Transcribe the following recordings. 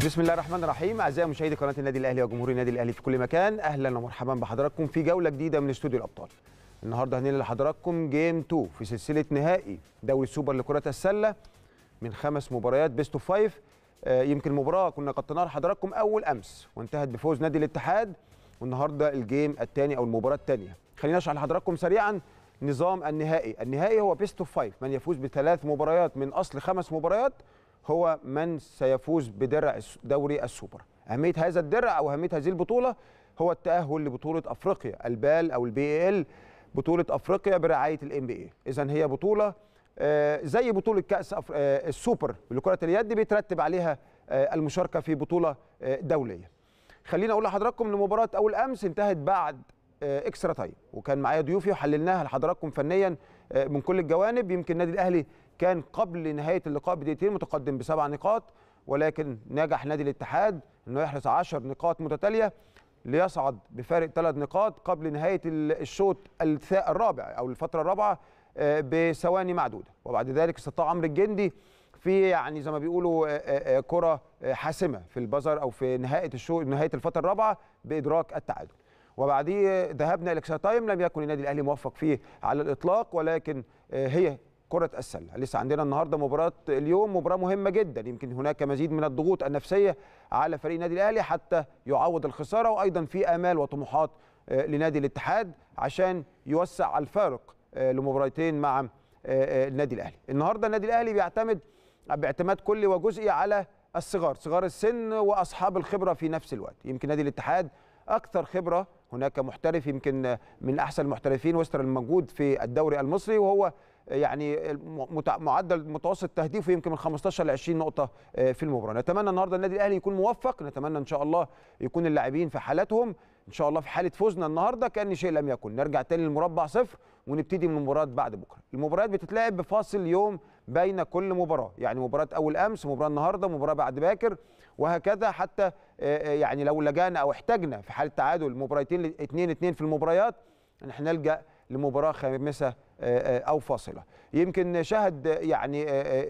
بسم الله الرحمن الرحيم اعزائي مشاهدي قناه النادي الاهلي وجمهور النادي الاهلي في كل مكان اهلا ومرحبا بحضراتكم في جوله جديده من استوديو الابطال النهارده هننقل لحضراتكم جيم 2 في سلسله نهائي دوري السوبر لكره السله من خمس مباريات بيست اوف فايف يمكن مباراه كنا قطناها لحضراتكم اول امس وانتهت بفوز نادي الاتحاد والنهارده الجيم الثاني او المباراه الثانيه خلينا اشرح لحضراتكم سريعا نظام النهائي النهائي هو بيست اوف فايف من يفوز بثلاث مباريات من اصل خمس مباريات هو من سيفوز بدرع دوري السوبر أهمية هذا الدرع أو أهمية هذه البطولة هو التأهل لبطولة أفريقيا البال أو البي ال بطولة أفريقيا برعاية الام بي اي إذا هي بطولة زي بطولة كأس السوبر لكرة اليد بيترتب عليها المشاركة في بطولة دولية خلينا أقول لحضراتكم ان مباراة أول أمس انتهت بعد اكسترا تايم وكان معايا ضيوفي وحللناها لحضراتكم فنيا من كل الجوانب يمكن النادي الاهلي كان قبل نهايه اللقاء بدقيقتين متقدم بسبع نقاط ولكن نجح نادي الاتحاد انه يحرز 10 نقاط متتاليه ليصعد بفارق ثلاث نقاط قبل نهايه الشوط الرابع او الفتره الرابعه بثواني معدوده وبعد ذلك استطاع عمرو الجندي في يعني زي ما بيقولوا كره حاسمه في البزر او في نهايه الشوط نهايه الفتره الرابعه بادراك التعادل وبعديه ذهبنا الاكسترا تايم لم يكن النادي الاهلي موفق فيه على الاطلاق ولكن هي كرة السلة لسه عندنا النهارده مباراة اليوم مباراة مهمة جدا يمكن هناك مزيد من الضغوط النفسية على فريق النادي الأهلي حتى يعوض الخسارة وأيضا في آمال وطموحات لنادي الاتحاد عشان يوسع الفارق لمباراتين مع النادي الأهلي النهارده النادي الأهلي بيعتمد باعتماد كلي وجزئي على الصغار صغار السن وأصحاب الخبرة في نفس الوقت يمكن نادي الاتحاد أكثر خبرة هناك محترف يمكن من أحسن المحترفين وسط الموجود في الدوري المصري وهو يعني معدل متوسط تهديفه يمكن من 15 ل 20 نقطه في المباراه نتمنى النهارده النادي الاهلي يكون موفق نتمنى ان شاء الله يكون اللاعبين في حالاتهم ان شاء الله في حاله فوزنا النهارده كان شيء لم يكن نرجع تاني للمربع صفر ونبتدي من المباراه بعد بكره المباريات بتتلعب بفاصل يوم بين كل مباراه يعني مباراه اول امس مباراه النهارده مباراه بعد باكر وهكذا حتى يعني لو لجانا او احتاجنا في حاله تعادل مباراتين 2 2 في المباريات احنا نلجا لمباراه خامسه او فاصله يمكن شهد يعني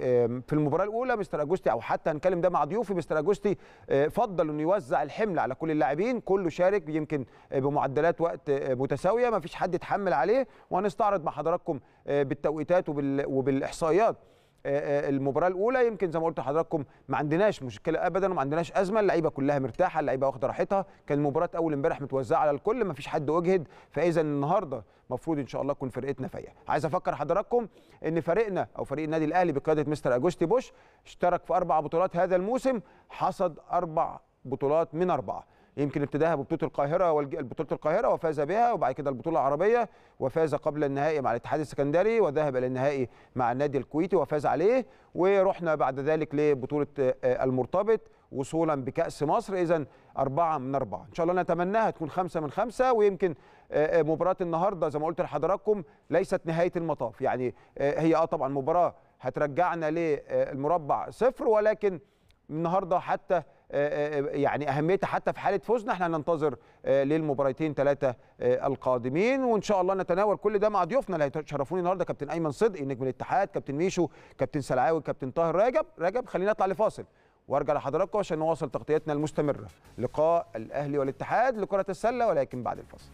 في المباراه الاولى مستر اجوستي او حتى هنتكلم ده مع ضيوفي مستر اجوستي فضل انه يوزع الحمل على كل اللاعبين كله شارك يمكن بمعدلات وقت متساويه ما فيش حد اتحمل عليه وهنستعرض مع حضراتكم بالتوقيتات وبالاحصائيات المباراه الاولى يمكن زي ما قلت لحضراتكم ما عندناش مشكله ابدا وما عندناش ازمه اللعيبه كلها مرتاحه اللعيبه واخده راحتها كان المباراه اول امبارح متوزعه على الكل ما فيش حد اجهد فاذا النهارده المفروض ان شاء الله تكون فرقتنا فايقه عايز افكر حضراتكم ان فريقنا او فريق النادي الاهلي بقياده مستر اجوستي بوش اشترك في اربع بطولات هذا الموسم حصد اربع بطولات من اربعه يمكن ابتداها ببطوله القاهره بطوله القاهره وفاز بها وبعد كده البطوله العربيه وفاز قبل النهائي مع الاتحاد السكندري وذهب الى النهائي مع النادي الكويتي وفاز عليه ورحنا بعد ذلك لبطوله المرتبط وصولا بكاس مصر اذا اربعه من اربعه ان شاء الله نتمناها تكون خمسه من خمسه ويمكن مباراه النهارده زي ما قلت لحضراتكم ليست نهايه المطاف يعني هي اه طبعا مباراه هترجعنا للمربع صفر ولكن النهارده حتى يعني اهميتها حتى في حاله فوزنا احنا هننتظر للمباراتين ثلاثه القادمين وان شاء الله نتناول كل ده مع ضيوفنا اللي هيشرفوني النهارده كابتن ايمن صدقي نجم الاتحاد كابتن ميشو كابتن سلعاوي كابتن طاهر رجب رجب خلينا نطلع لفاصل وارجع لحضراتكم عشان نواصل تغطيتنا المستمره لقاء الاهلي والاتحاد لكره السله ولكن بعد الفاصل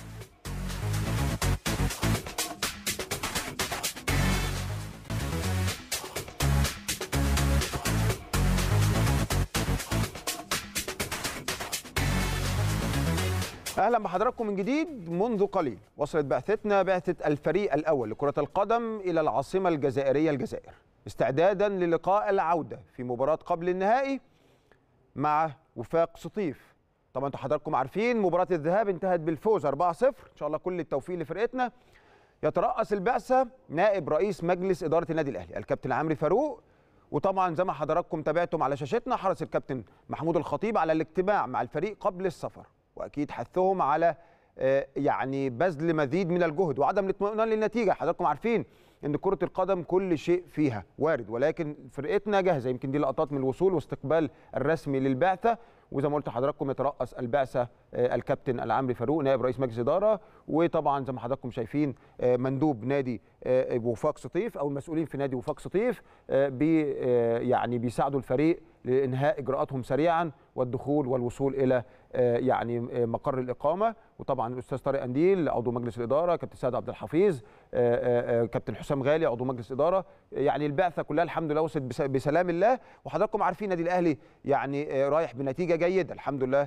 اهلا بحضراتكم من جديد منذ قليل وصلت بعثتنا بعثه الفريق الاول لكره القدم الى العاصمه الجزائريه الجزائر استعدادا للقاء العوده في مباراه قبل النهائي مع وفاق سطيف طبعا انتوا حضراتكم عارفين مباراه الذهاب انتهت بالفوز 4-0 ان شاء الله كل التوفيق لفرقتنا يترأس البعثه نائب رئيس مجلس اداره النادي الاهلي الكابتن عمرو فاروق وطبعا زي ما حضراتكم تابعتم على شاشتنا حرص الكابتن محمود الخطيب على الاجتماع مع الفريق قبل السفر واكيد حثهم على يعني بذل مزيد من الجهد وعدم الاطمئنان للنتيجه حضراتكم عارفين ان كره القدم كل شيء فيها وارد ولكن فرقتنا جاهزه يمكن دي لقطات من الوصول واستقبال الرسمي للبعثه وزي ما قلت لحضراتكم يترأس البعثه الكابتن العمري فاروق نائب رئيس مجلس اداره وطبعا زي ما حضراتكم شايفين مندوب نادي وفاق سطيف او المسؤولين في نادي وفاق سطيف بي يعني بيساعدوا الفريق لانهاء اجراءاتهم سريعا والدخول والوصول الى آه، يعني آه، مقر الاقامه وطبعا الاستاذ طارق انديل عضو مجلس الاداره كابتن سيد عبد الحفيظ آه، كابتن حسام غالي عضو مجلس الاداره يعني البعثه كلها الحمد لله وصلت بسلام الله وحضراتكم عارفين النادي الاهلي يعني رايح بنتيجه جيده الحمد لله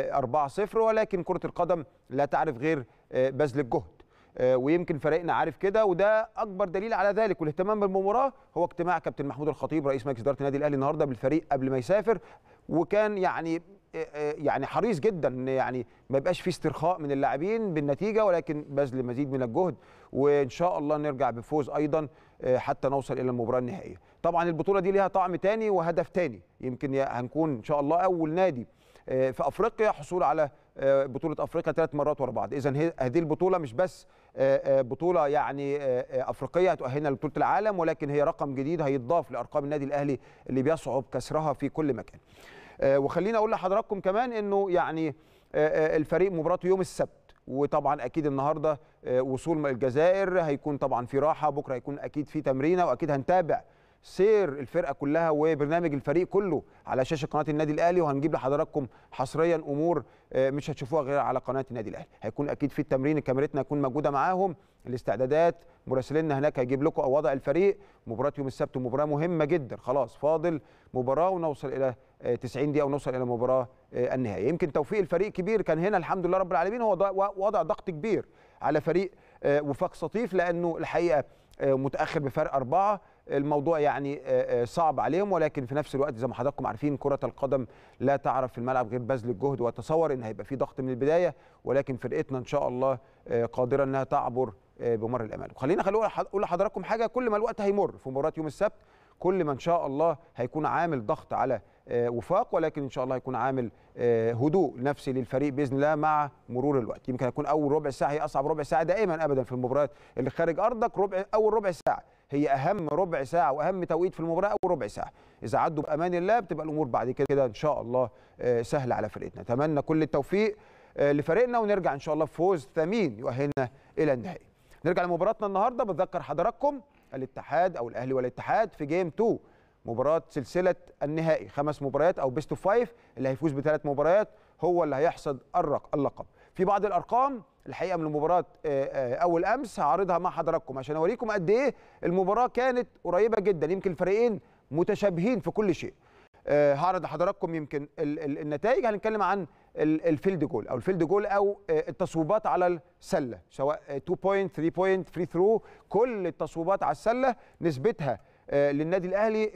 4-0 ولكن كره القدم لا تعرف غير بذل الجهد ويمكن فريقنا عارف كده وده اكبر دليل على ذلك والاهتمام بالمباراه هو اجتماع كابتن محمود الخطيب رئيس مجلس اداره النادي الاهلي النهارده بالفريق قبل ما يسافر وكان يعني يعني حريص جدا ان يعني ما يبقاش في استرخاء من اللاعبين بالنتيجه ولكن بذل مزيد من الجهد وان شاء الله نرجع بفوز ايضا حتى نوصل الى المباراه النهائيه. طبعا البطوله دي ليها طعم تاني وهدف تاني يمكن هنكون ان شاء الله اول نادي في افريقيا حصول على بطوله افريقيا ثلاث مرات ورا بعض اذا هذه البطوله مش بس بطوله يعني افريقيه هتؤهلنا لبطوله العالم ولكن هي رقم جديد هيتضاف لارقام النادي الاهلي اللي بيصعب كسرها في كل مكان وخليني اقول لحضراتكم كمان انه يعني الفريق مباراته يوم السبت وطبعا اكيد النهارده وصول الجزائر هيكون طبعا في راحه بكره هيكون اكيد في تمرينه واكيد هنتابع سير الفرقه كلها وبرنامج الفريق كله على شاشه قناه النادي الاهلي وهنجيب لحضراتكم حصريا امور مش هتشوفوها غير على قناه النادي الاهلي هيكون اكيد في التمرين كاميرتنا هتكون موجوده معاهم الاستعدادات مراسليننا هناك هيجيب لكم وضع الفريق مباراه يوم السبت مباراه مهمه جدا خلاص فاضل مباراه ونوصل الى 90 دقيقه ونوصل الى المباراه النهائيه يمكن توفيق الفريق كبير كان هنا الحمد لله رب العالمين هو وضع ضغط كبير على فريق وفاق سطيف لانه الحقيقه متاخر بفرق اربعه الموضوع يعني صعب عليهم ولكن في نفس الوقت زي ما حضراتكم عارفين كره القدم لا تعرف في الملعب غير بذل الجهد واتصور ان هيبقى في ضغط من البدايه ولكن فرقتنا ان شاء الله قادره انها تعبر بمر الامان وخلينا خلينا اقول لحضراتكم حاجه كل ما الوقت هيمر في مباراه يوم السبت كل ما ان شاء الله هيكون عامل ضغط على وفاق ولكن ان شاء الله هيكون عامل هدوء نفسي للفريق باذن الله مع مرور الوقت يمكن يكون اول ربع ساعه هي اصعب ربع ساعه دائما ابدا في المباريات اللي خارج ارضك ربع اول ربع ساعه هي اهم ربع ساعه واهم توقيت في المباراه اول ربع ساعه اذا عدوا بامان الله بتبقى الامور بعد كده كده ان شاء الله سهله على فرقتنا اتمنى كل التوفيق لفريقنا ونرجع ان شاء الله بفوز ثمين يؤهلنا الى النهائي نرجع لمباراتنا النهارده بتذكر حضراتكم الاتحاد او الاهلي والاتحاد في جيم 2 مباراه سلسله النهائي خمس مباريات او بيست اوف فايف اللي هيفوز بثلاث مباريات هو اللي هيحصد اللقب في بعض الارقام الحقيقه من المباراه اول امس هعرضها مع حضراتكم عشان اوريكم قد ايه المباراه كانت قريبه جدا يمكن الفريقين متشابهين في كل شيء هعرض لحضراتكم يمكن النتائج هنتكلم عن الفيلد جول او الفيلد جول او التصويبات على السله سواء 2 بوينت 3 بوينت فري ثرو كل التصويبات على السله نسبتها للنادي الاهلي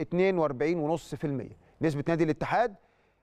42.5% نسبه نادي الاتحاد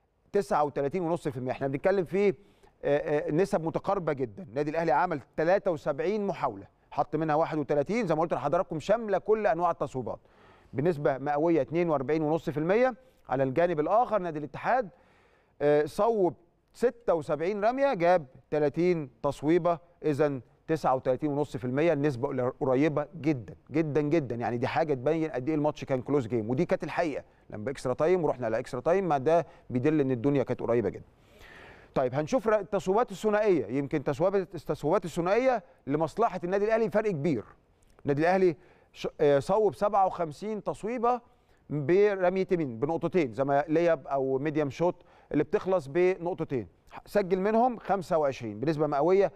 39.5% احنا بنتكلم في نسب متقاربه جدا النادي الاهلي عمل 73 محاوله حط منها 31 زي ما قلت لحضراتكم شامله كل انواع التصويبات بنسبه مئويه 42.5% على الجانب الاخر نادي الاتحاد صوب 76 رميه جاب 30 تصويبه اذا 39.5% النسبه قريبه جدا جدا جدا يعني دي حاجه تبين قد ايه الماتش كان كلوز جيم ودي كانت الحقيقه لما باكسترا تايم ورحنا على اكسترا تايم ما ده بيدل ان الدنيا كانت قريبه جدا طيب هنشوف التصويبات الثنائيه يمكن التصويبات الثنائيه لمصلحه النادي الاهلي فرق كبير النادي الاهلي صوب 57 تصويبه برميه يمين بنقطتين زي ما لياب او ميديم شوت اللي بتخلص بنقطتين سجل منهم 25 بنسبه مئويه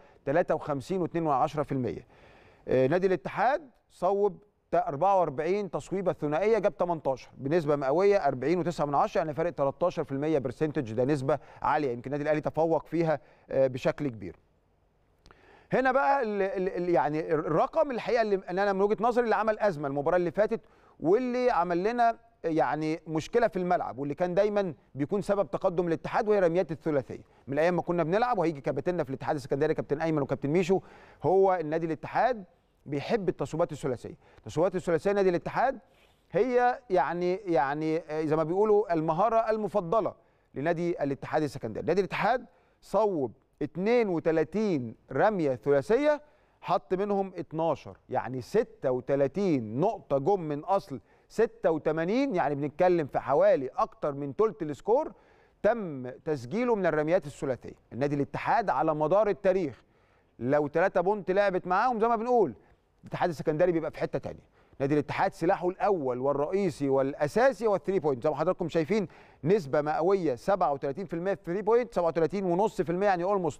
53.2% نادي الاتحاد صوب 44 تصويبه ثنائيه جاب 18 بنسبه مئويه 40.9 يعني فرق 13% برسنتج ده نسبه عاليه يمكن النادي الاهلي تفوق فيها بشكل كبير هنا بقى ال ال يعني الرقم الحقيقه اللي انا من وجهه نظري اللي عمل ازمه المباراه اللي فاتت واللي عمل لنا يعني مشكله في الملعب واللي كان دايما بيكون سبب تقدم الاتحاد وهي رميات الثلاثيه من ايام ما كنا بنلعب وهيجي كابتننا في الاتحاد السكندري كابتن ايمن وكابتن ميشو هو النادي الاتحاد بيحب التصويبات الثلاثيه التصويبات الثلاثيه نادي الاتحاد هي يعني يعني زي ما بيقولوا المهاره المفضله لنادي الاتحاد السكندري نادي الاتحاد صوب 32 رميه ثلاثيه حط منهم 12 يعني 36 نقطه جم من اصل 86 يعني بنتكلم في حوالي اكتر من ثلث السكور تم تسجيله من الرميات الثلاثيه النادي الاتحاد على مدار التاريخ لو 3 بونت لعبت معاهم زي ما بنقول الاتحاد السكندري بيبقى في حته ثانيه نادي الاتحاد سلاحه الاول والرئيسي والاساسي هو الثري بوينت زي ما حضراتكم شايفين نسبه مئويه 37% في 3 بوينت 37.5% يعني اولموست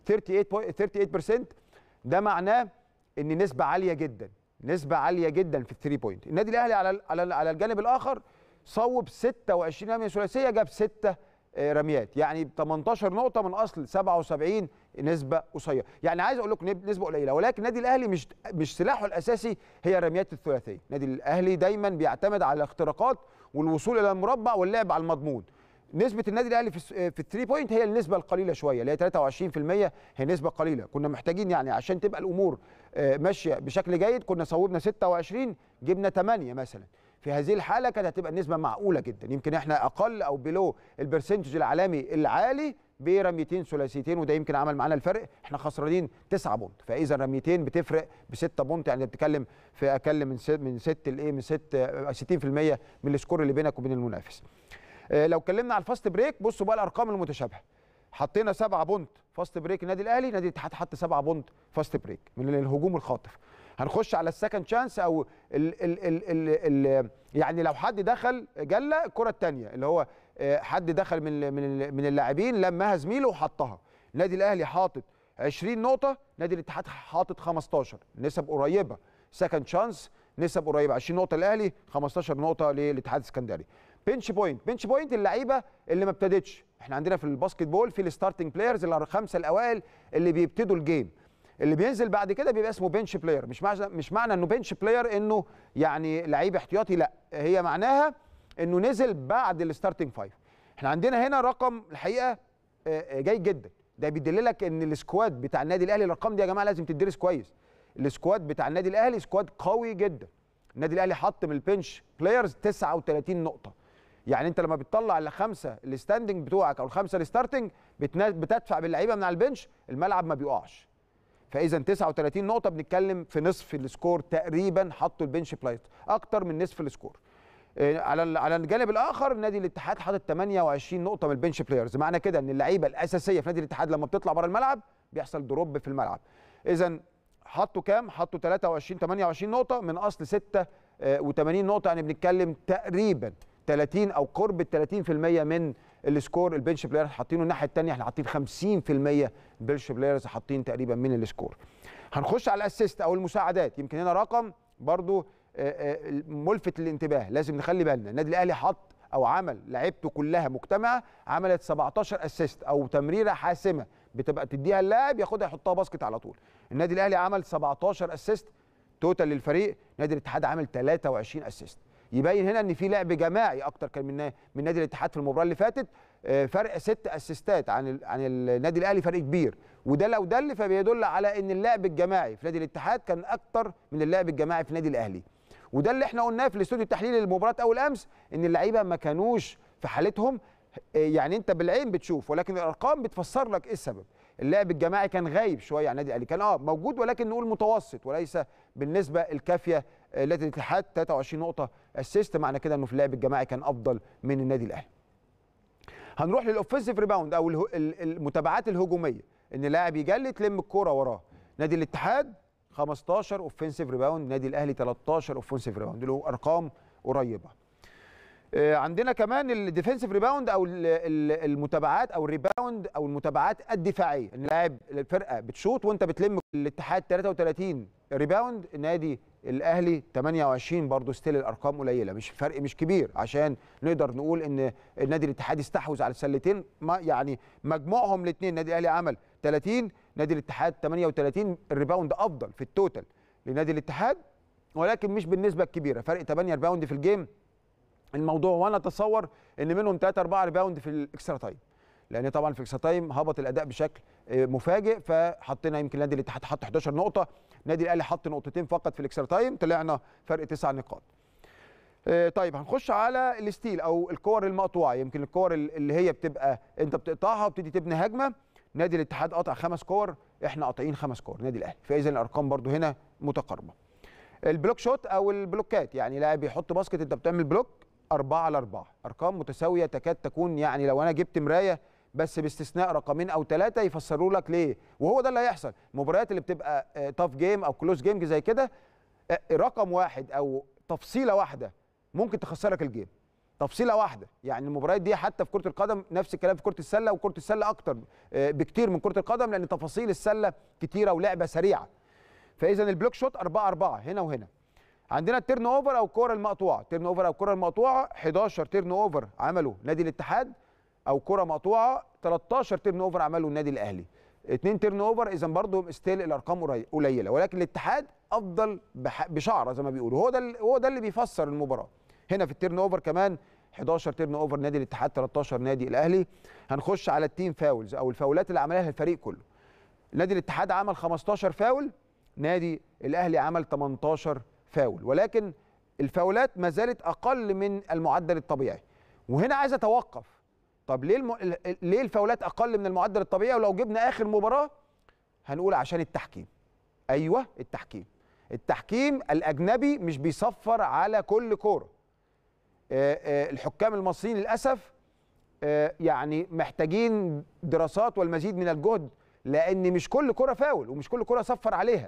38% ده معناه ان نسبه عاليه جدا نسبه عاليه جدا في الثري بوينت النادي الاهلي على على على الجانب الاخر صوب 26 رميه ثلاثيه جاب 6 رميات يعني 18 نقطه من اصل 77 نسبه قصيره يعني عايز اقول لكم نسبه قليله ولكن النادي الاهلي مش مش سلاحه الاساسي هي الرميات الثلاثيه النادي الاهلي دايما بيعتمد على الاختراقات والوصول الى المربع واللعب على المضمون نسبه النادي الاهلي في في الثري بوينت هي النسبه القليله شويه اللي هي 23% هي نسبه قليله كنا محتاجين يعني عشان تبقى الامور ماشيه بشكل جيد كنا صوبنا 26 جبنا 8 مثلا في هذه الحاله كانت هتبقى النسبه معقوله جدا يمكن احنا اقل او بلو البرسنتج العالمي العالي برميتين ثلاثيتين وده يمكن عمل معانا الفرق احنا خسرانين 9 بونت فاذا رميتين بتفرق ب 6 بونت يعني بتتكلم في اقل من ست من 6 لايه من 6 60% من السكور اللي بينك وبين المنافس اه لو اتكلمنا على الفاست بريك بصوا بقى الارقام المتشابهه حطينا 7 بونت فاست بريك النادي الاهلي نادي الاتحاد حط 7 بونت فاست بريك من الهجوم الخاطف هنخش على السكند شانس او ال ال ال ال ال يعني لو حد دخل جله الكره الثانيه اللي هو حد دخل من من من اللاعبين لمها زميله وحطها النادي الاهلي حاطط 20 نقطه نادي الاتحاد حاطط 15 نسب قريبه سكند شانس نسب قريبه 20 نقطه للاهلي 15 نقطه للاتحاد السكندري بنش بوينت بنش بوينت اللعيبه اللي ما ابتدتش احنا عندنا في الباسكت بول في الستارتنج بلايرز الخمسه الاوائل اللي بيبتدوا الجيم اللي بينزل بعد كده بيبقى اسمه بنش بلاير مش معنى مش معنى انه بنش بلاير انه يعني لعيب احتياطي لا هي معناها انه نزل بعد الستارتنج فايف احنا عندنا هنا رقم الحقيقه جيد جدا ده بيدللك ان السكواد بتاع النادي الاهلي الارقام دي يا جماعه لازم تدرس كويس السكواد بتاع النادي الاهلي سكواد قوي جدا النادي الاهلي حط من البنش بلايرز 39 نقطه يعني انت لما بتطلع الخمسه الستاندنج بتوعك او الخمسه الستارتنج بتدفع باللعيبه من على البنش الملعب ما بيقعش فاذا 39 نقطه بنتكلم في نصف السكور تقريبا حطوا البنش بلايت اكتر من نصف السكور على على الجانب الاخر نادي الاتحاد حاطط 28 نقطه من البنش بلايرز معنى كده ان اللعيبه الاساسيه في نادي الاتحاد لما بتطلع بره الملعب بيحصل دروب في الملعب اذا حطوا كام حطوا 23 28 نقطه من اصل 86 نقطه يعني بنتكلم تقريبا 30 او قرب ال 30% من السكور البنش بلايرز حاطينه الناحيه الثانيه احنا حاطين 50% البنش بلايرز حاطين تقريبا من السكور هنخش على الاسيست او المساعدات يمكن هنا رقم برضو ملفت للانتباه لازم نخلي بالنا النادي الاهلي حط او عمل لعيبته كلها مجتمعه عملت 17 اسيست او تمريره حاسمه بتبقى تديها اللاعب ياخدها يحطها باسكت على طول النادي الاهلي عمل 17 اسيست توتال للفريق نادي الاتحاد عمل 23 اسيست يبين هنا ان في لعب جماعي اكتر كان من من نادي الاتحاد في المباراه اللي فاتت فرق ست اسيستات عن عن النادي الاهلي فرق كبير وده لو دل فبيدل على ان اللعب الجماعي في نادي الاتحاد كان اكتر من اللعب الجماعي في النادي الاهلي وده اللي احنا قلناه في الاستوديو التحليلي للمباراه اول امس ان اللعيبه ما كانوش في حالتهم يعني انت بالعين بتشوف ولكن الارقام بتفسر لك ايه السبب اللعب الجماعي كان غايب شويه عن النادي الاهلي كان اه موجود ولكن نقول متوسط وليس بالنسبه الكافيه نادي الاتحاد 23 نقطه اسيست معنى كده انه في اللعب الجماعي كان افضل من النادي الاهلي هنروح للاوفنسيف ريباوند او المتابعات الهجوميه ان لاعب يجلي تلم الكوره وراه نادي الاتحاد 15 اوفنسيف ريباوند نادي الاهلي 13 اوفنسيف ريباوند له ارقام قريبه عندنا كمان الديفنسيف ريباوند او المتابعات او الريباوند او المتابعات الدفاعيه ان لاعب الفرقه بتشوط وانت بتلم الاتحاد 33 ريباوند النادي الاهلي 28 برضه ستيل الارقام قليله مش فرق مش كبير عشان نقدر نقول ان النادي الاتحاد استحوذ على السلتين ما يعني مجموعهم الاثنين النادي الاهلي عمل 30 نادي الاتحاد 38 الريباوند افضل في التوتال لنادي الاتحاد ولكن مش بالنسبه الكبيره فرق 8 ريباوند في الجيم الموضوع وانا اتصور ان منهم 3 4 ريباوند في الاكسترا تايم لان طبعا في الاكسترا تايم هبط الاداء بشكل مفاجئ فحطينا يمكن نادي الاتحاد حط 11 نقطه نادي الاهلي حط نقطتين فقط في الاكسترا تايم طلعنا فرق 9 نقاط طيب هنخش على الستيل او الكور المقطوعه يمكن الكور اللي هي بتبقى انت بتقطعها وبتدي تبني هجمه نادي الاتحاد قطع خمس كور احنا قاطعين خمس كور نادي الاهلي فاذا الارقام برضو هنا متقاربه البلوك شوت او البلوكات يعني لاعب يحط باسكت انت بتعمل بلوك أربعة على أربعة أرقام متساوية تكاد تكون يعني لو أنا جبت مراية بس باستثناء رقمين أو ثلاثة يفسروا لك ليه وهو ده اللي هيحصل المباريات اللي بتبقى تاف جيم أو كلوز جيم زي كده آه، رقم واحد او تفصيله واحده ممكن تخسرك الجيم تفصيله واحده يعني المباريات دي حتى في كره القدم نفس الكلام في كره السله وكره السله اكتر آه، بكتير من كره القدم لان تفاصيل السله كتيره ولعبه سريعه فاذا البلوك شوت 4 4 هنا وهنا عندنا التيرن اوفر او الكره المقطوعه تيرن اوفر او الكره المقطوعه 11 تيرن اوفر عمله نادي الاتحاد او كره مقطوعه 13 تيرن اوفر عمله النادي الاهلي اثنين تيرن اوفر اذا برضه ستيل الارقام قري- قليله ولكن الاتحاد افضل بح- بشعره زي ما بيقولوا هو ده ال- هو ده اللي بيفسر المباراه هنا في التيرن اوفر كمان 11 تيرن اوفر نادي الاتحاد 13 نادي الاهلي هنخش على التيم فاولز او الفاولات اللي عملها الفريق كله نادي الاتحاد عمل 15 فاول نادي الاهلي عمل 18 فاول ولكن الفاولات ما زالت اقل من المعدل الطبيعي وهنا عايز اتوقف طب ليه الم... ال- ليه الفاولات اقل من المعدل الطبيعي ولو جبنا اخر مباراه هنقول عشان التحكيم ايوه التحكيم التحكيم الاجنبي مش بيصفر على كل كوره آه، آه، الحكام المصريين للاسف آه، يعني محتاجين دراسات والمزيد من الجهد لان مش كل كره فاول ومش كل كره صفر عليها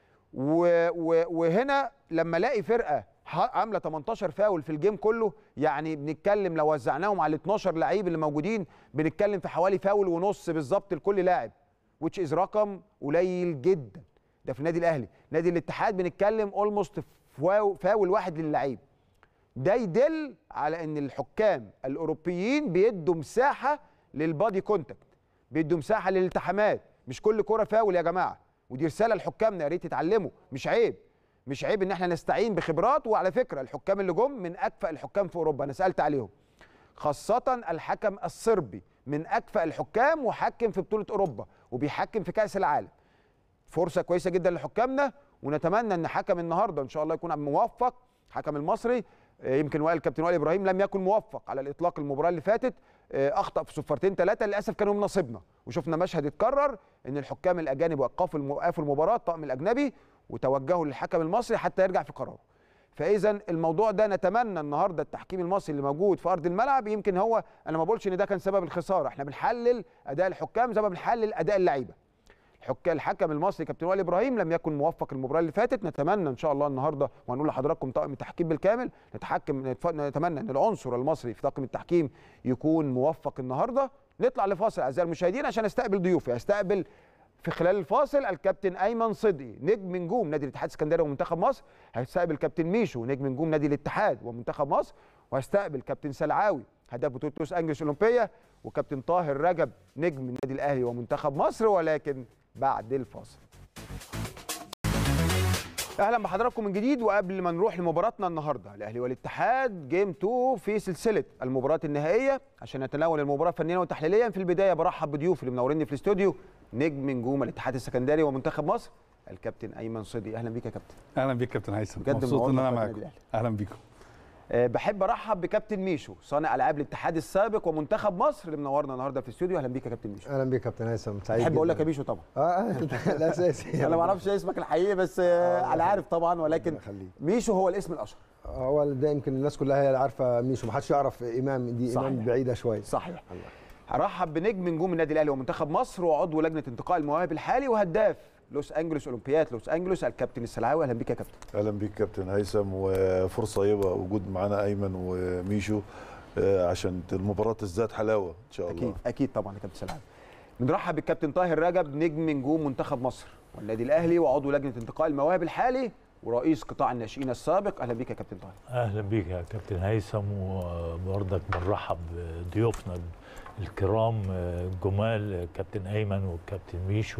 و و وهنا لما الاقي فرقه ح- عامله 18 فاول في الجيم كله يعني بنتكلم لو وزعناهم على ال 12 لعيب اللي موجودين بنتكلم في حوالي فاول ونص بالظبط لكل لاعب which is رقم قليل جدا ده في النادي الاهلي نادي الاتحاد بنتكلم اولموست فاول واحد للعيب ده يدل على ان الحكام الاوروبيين بيدوا مساحه للبادي كونتاكت بيدوا مساحه للالتحامات مش كل كره فاول يا جماعه ودي رساله لحكامنا يا ريت تتعلموا مش عيب مش عيب ان احنا نستعين بخبرات وعلى فكره الحكام اللي جم من اكفأ الحكام في اوروبا انا سالت عليهم خاصه الحكم الصربي من اكفأ الحكام وحكم في بطوله اوروبا وبيحكم في كاس العالم فرصه كويسه جدا لحكامنا ونتمنى ان حكم النهارده ان شاء الله يكون موفق حكم المصري آه، يمكن وائل الكابتن وائل ابراهيم لم يكن موفق على الاطلاق المباراه اللي فاتت آه، اخطا في صفارتين ثلاثه للاسف كانوا من نصيبنا وشفنا مشهد اتكرر ان الحكام الاجانب وقفوا الم- وقفوا المباراه الطاقم الاجنبي وتوجهوا للحكم المصري حتى يرجع في قراره فاذا الموضوع ده نتمنى النهارده التحكيم المصري اللي موجود في ارض الملعب يمكن هو انا ما بقولش ان ده كان سبب الخساره احنا بنحلل اداء الحكام زي ما بنحلل اداء اللعيبه الحك- الحكم المصري كابتن وائل ابراهيم لم يكن موفق المباراه اللي فاتت نتمنى ان شاء الله النهارده وهنقول لحضراتكم طاقم التحكيم بالكامل نتحكم نتف- نتمنى ان العنصر المصري في طاقم التحكيم يكون موفق النهارده نطلع لفاصل اعزائي المشاهدين عشان استقبل ضيوفي استقبل في خلال الفاصل الكابتن ايمن صدقي نجم نجوم نادي الاتحاد السكندري ومنتخب مصر هيستقبل كابتن ميشو نجم نجوم نادي الاتحاد ومنتخب مصر وهيستقبل كابتن سلعاوي هداف بطوله لوس انجلس اولمبيه وكابتن طاهر رجب نجم النادي الاهلي ومنتخب مصر ولكن بعد الفاصل اهلا بحضراتكم من جديد وقبل ما نروح لمباراتنا النهارده الاهلي والاتحاد جيم 2 في سلسله المباريات النهائيه عشان نتناول المباراه فنيا وتحليليا في البدايه برحب بضيوفي اللي منوريني في الاستوديو نجم نجوم الاتحاد السكندري ومنتخب مصر الكابتن ايمن صدقي اهلا بيك يا كابتن اهلا بيك كابتن هيثم بجد مبسوط ان منورنا انا في معاكم النادي اهلا بيكم أه بحب ارحب بكابتن ميشو صانع العاب الاتحاد السابق ومنتخب مصر اللي منورنا النهارده في الاستوديو اهلا بيك يا كابتن ميشو اهلا بيك كابتن هيثم سعيد بحب اقول لك جداً. يا ميشو طبعا اه الاساسي انا ما اعرفش اسمك الحقيقي بس آه، انا عارف طبعا ولكن ربنا يخليك. ميشو هو الاسم الاشهر هو ده يمكن الناس كلها هي اللي عارفه ميشو ما حدش يعرف امام دي صحيح. امام بعيده شويه صحيح هرحب بنجم نجوم النادي الاهلي ومنتخب مصر وعضو لجنه انتقاء المواهب الحالي وهداف لوس انجلوس اولمبياد لوس انجلوس الكابتن السلعاوي اهلا بيك يا كابتن اهلا بيك كابتن هيثم وفرصه طيبه وجود معانا ايمن وميشو آه، عشان المباراه تزداد حلاوه ان شاء الله اكيد اكيد طبعا يا كابتن سلعاوي بنرحب بالكابتن طاهر رجب نجم نجوم منتخب مصر والنادي الاهلي وعضو لجنه انتقاء المواهب الحالي ورئيس قطاع الناشئين السابق اهلا بيك يا كابتن طاهر اهلا بيك يا كابتن هيثم وبرضك بنرحب بضيوفنا الكرام الجمال كابتن ايمن والكابتن ميشو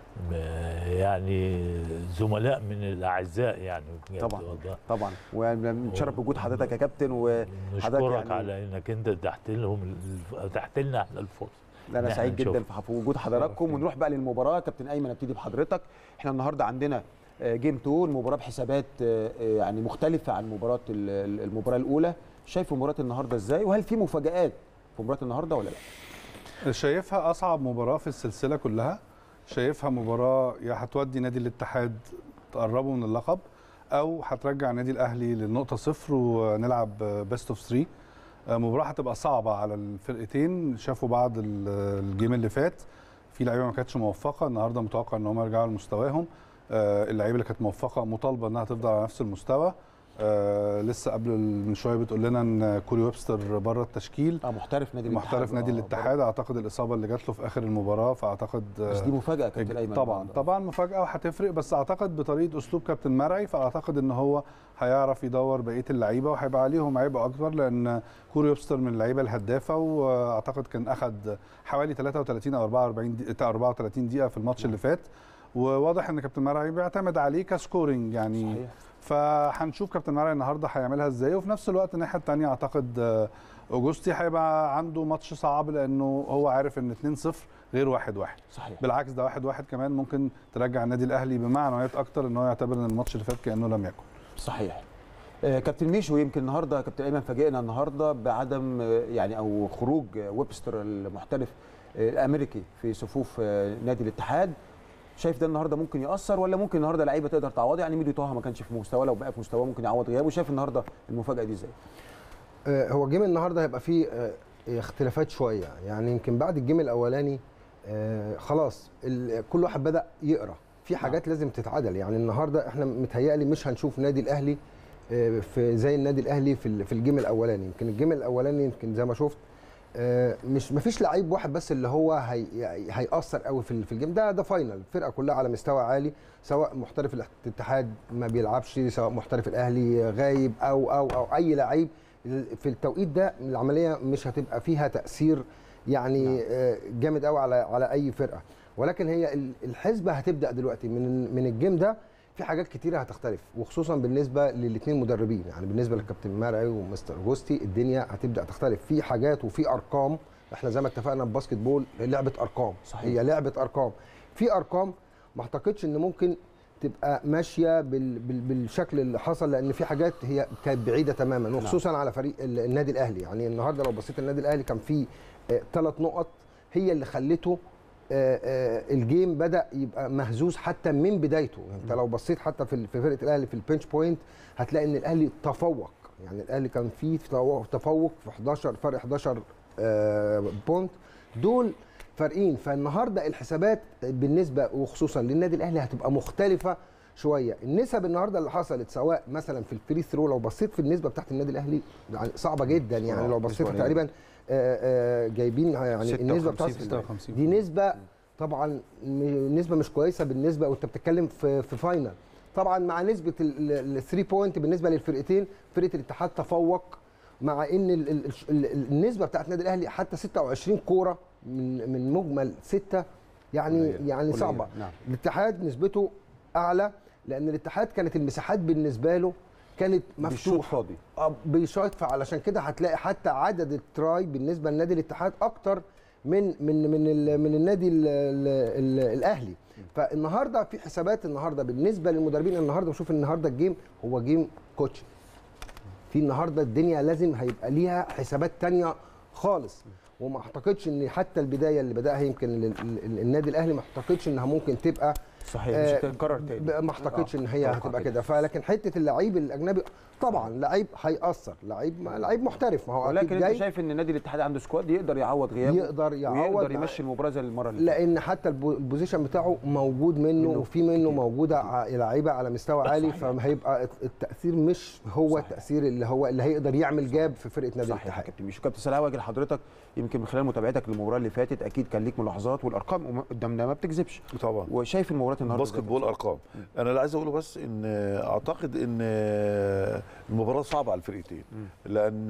يعني زملاء من الاعزاء يعني بجد طبعا والله طبعا ونتشرف بوجود حضرتك يا كابتن وحضرتك نشكرك يعني على انك انت اتحت لهم الف- اتحت لنا احنا الفرصه لا انا إن إحنا سعيد جدا نشوف. في في وجود حضراتكم ونروح بقى للمباراه كابتن ايمن ابتدي بحضرتك احنا النهارده عندنا آه، جيم 2 المباراه بحسابات آه، آه، يعني مختلفه عن مباراه ال- ال- المباراه الاولى شايف مباراه النهارده ازاي وهل في مفاجات في مباراه النهارده ولا لا شايفها اصعب مباراه في السلسله كلها شايفها مباراه يا هتودي نادي الاتحاد تقربه من اللقب او هترجع النادي الاهلي للنقطه صفر ونلعب بيست اوف 3 مباراه هتبقى صعبه على الفرقتين شافوا بعض ال- الجيم اللي فات في لعيبه ما كانتش موفقه النهارده متوقع ان هم يرجعوا لمستواهم آه، اللعيبه اللي كانت موفقه مطالبه انها تفضل على نفس المستوى آه، لسه قبل من شويه بتقول لنا ان كوري ويبستر بره التشكيل اه محترف نادي الاتحاد محترف نادي آه، الاتحاد اعتقد الاصابه اللي جات له في اخر المباراه فاعتقد بس دي مفاجاه كابتن ايمن طبعا النهاردة. طبعا مفاجاه وهتفرق بس اعتقد بطريقه اسلوب كابتن مرعي فاعتقد ان هو هيعرف يدور بقيه اللعيبه وهيبقى عليهم عبء اكبر لان كوري ويبستر من اللعيبه الهدافه واعتقد كان اخذ حوالي 33 او 44 دقيقه 34 دقيقه في الماتش اللي فات وواضح ان كابتن مرعي بيعتمد عليه كسكورينج يعني صحيح. فهنشوف كابتن مرعي النهارده هيعملها ازاي وفي نفس الوقت الناحيه الثانيه اعتقد آه، اوجوستي هيبقى عنده ماتش صعب لانه هو عارف ان 2-0 غير 1-1 صحيح بالعكس ده 1-1 كمان ممكن ترجع النادي الاهلي بمعنويات اكتر ان هو يعتبر ان الماتش اللي فات كانه لم يكن صحيح آه، كابتن ميشو يمكن النهارده كابتن ايمن فاجئنا النهارده بعدم آه، يعني او خروج آه، ويبستر المحترف آه، الامريكي في صفوف آه، نادي الاتحاد شايف ده النهارده ممكن ياثر ولا ممكن النهارده لعيبه تقدر تعوض يعني ميدو طه ما كانش في مستواه لو بقى في مستواه ممكن يعوض غيابه شايف النهارده المفاجاه دي ازاي آه، هو الجيم النهارده هيبقى فيه آه، اختلافات شويه يعني يمكن بعد الجيم الاولاني آه، خلاص ال- كل واحد بدا يقرا في حاجات لازم تتعدل يعني النهارده احنا متهيألي مش هنشوف نادي الاهلي آه، في زي النادي الاهلي في ال- في الجيم الاولاني يمكن الجيم الاولاني يمكن زي ما شفت آه، مش مفيش لعيب واحد بس اللي هو هي هيأثر قوي في ال- في الجيم ده ده فاينل الفرقه كلها على مستوى عالي سواء محترف الاتحاد ما بيلعبش سواء محترف الاهلي غايب او او او اي لعيب في التوقيت ده العمليه مش هتبقى فيها تاثير يعني آه، جامد قوي على على اي فرقه ولكن هي ال- الحسبه هتبدا دلوقتي من من الجيم ده في حاجات كتيره هتختلف وخصوصا بالنسبه للاثنين مدربين يعني بالنسبه للكابتن مرعي ومستر جوستي الدنيا هتبدا تختلف في حاجات وفي ارقام احنا زي ما اتفقنا الباسكت بول لعبه ارقام صحيح. هي لعبه ارقام في ارقام ما اعتقدش ان ممكن تبقى ماشيه بال بال بالشكل اللي حصل لان في حاجات هي كانت بعيده تماما وخصوصا على فريق ال- النادي الاهلي يعني النهارده لو بصيت النادي الاهلي كان فيه ثلاث نقط هي اللي خلته آه، آه، الجيم بدا يبقى مهزوز حتى من بدايته انت لو بصيت حتى في في فرقه الاهلي في البنش بوينت هتلاقي ان الاهلي تفوق يعني الاهلي كان فيه تفوق تفوق في 11 فرق 11 آه، بونت دول فارقين فالنهارده الحسابات بالنسبه وخصوصا للنادي الاهلي هتبقى مختلفه شويه النسب النهارده اللي حصلت سواء مثلا في الفري ثرو لو بصيت في النسبه بتاعت النادي الاهلي يعني صعبه جدا يعني لو بصيت نسبة تقريبا آه، آه، جايبين يعني النسبه بتاعت 56 دي نسبه طبعا م- نسبه مش كويسه بالنسبه وانت بتتكلم في في فاينل طبعا مع نسبه الثري بوينت بالنسبه للفرقتين فرقه الاتحاد تفوق مع ان ال ال ال النسبه بتاعت النادي الاهلي حتى 26 كوره من من مجمل سته يعني قليل. يعني قليل. صعبه نعم. الاتحاد نسبته اعلى لان الاتحاد كانت المساحات بالنسبه له كانت بالشوط مفتوحه فاضي آه، بيشاط فعلشان كده هتلاقي حتى عدد التراي بالنسبه لنادي الاتحاد اكتر من من من ال من النادي ال ال ال الاهلي فالنهارده في حسابات النهارده بالنسبه للمدربين النهارده بشوف النهارده الجيم هو جيم كوتش في النهارده الدنيا لازم هيبقى ليها حسابات تانية خالص وما اعتقدش ان حتى البدايه اللي بداها يمكن ال- ال- ال- النادي الاهلي ما اعتقدش انها ممكن تبقى صحيح آه، مش هتتكرر تاني ب- ما اعتقدش آه، ان هي أتوقع هتبقى كده فلكن حته اللعيب الاجنبي طبعا لعيب هيأثر لعيب ما لعيب محترف ما هو اكيد ولكن انت جاي شايف ان نادي الاتحاد عنده سكواد يقدر يعوض غيابه يقدر يعوض ويقدر يمشي المباراه زي المره اللي فاتت لان حتى البو- البوزيشن بتاعه موجود منه, منه وفي منه كتير. موجوده ع- لعيبه على مستوى عالي صحيح. فهيبقى التاثير مش هو صحيح. التاثير اللي هو اللي هيقدر يعمل جاب في فرقه نادي صحيح يا الاتحاد كابتن ميشو كابتن سلاوي اجي لحضرتك يمكن من خلال متابعتك للمباراه اللي فاتت اكيد كان ليك ملاحظات والارقام وما- قدامنا ما بتكذبش طبعا وشايف المباراه النهارده باسكت إزاي؟ بول ارقام انا اللي عايز اقوله بس ان اعتقد ان المباراه صعبه على الفرقتين لان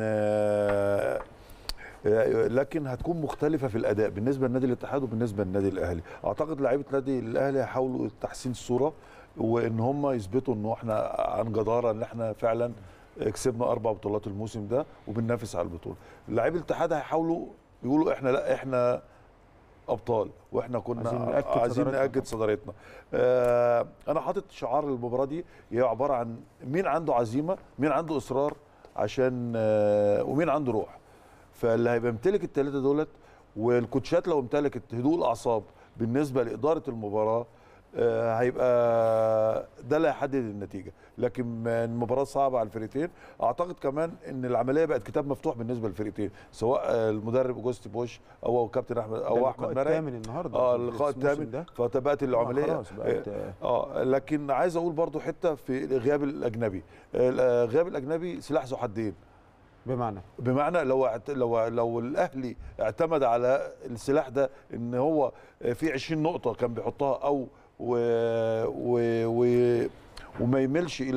لكن هتكون مختلفه في الاداء بالنسبه لنادي الاتحاد وبالنسبه للنادي الاهلي اعتقد لعيبه نادي الاهلي هيحاولوا تحسين الصوره وان هم يثبتوا انه احنا عن جداره ان احنا فعلا كسبنا اربع بطولات الموسم ده وبننافس على البطوله لعيبه الاتحاد هيحاولوا يقولوا احنا لا احنا ابطال واحنا كنا عايزين نأكد عايزين صدارتنا. ناكد صدارتنا آه انا حاطط شعار المباراه دي هي عباره عن مين عنده عزيمه مين عنده اصرار عشان آه ومين عنده روح فاللي هيبقى يمتلك الثلاثه دولت والكوتشات لو امتلكت هدوء الاعصاب بالنسبه لاداره المباراه آه، هيبقى ده اللي هيحدد النتيجه لكن المباراه صعبه على الفرقتين اعتقد كمان ان العمليه بقت كتاب مفتوح بالنسبه للفرقتين سواء آه، المدرب اوجوست بوش او كابتن احمد ده او اللقاء احمد مرعي الثامن النهارده اه في اللقاء الموسم الثامن ده فتبقت العمليه خلاص بقت آه، اه لكن عايز اقول برضو حته في الغياب الاجنبي آه، الغياب الاجنبي سلاح ذو حدين بمعنى بمعنى لو اعت- لو لو الاهلي اعتمد على السلاح ده ان هو في 20 نقطه كان بيحطها او و و و وما يميلش الى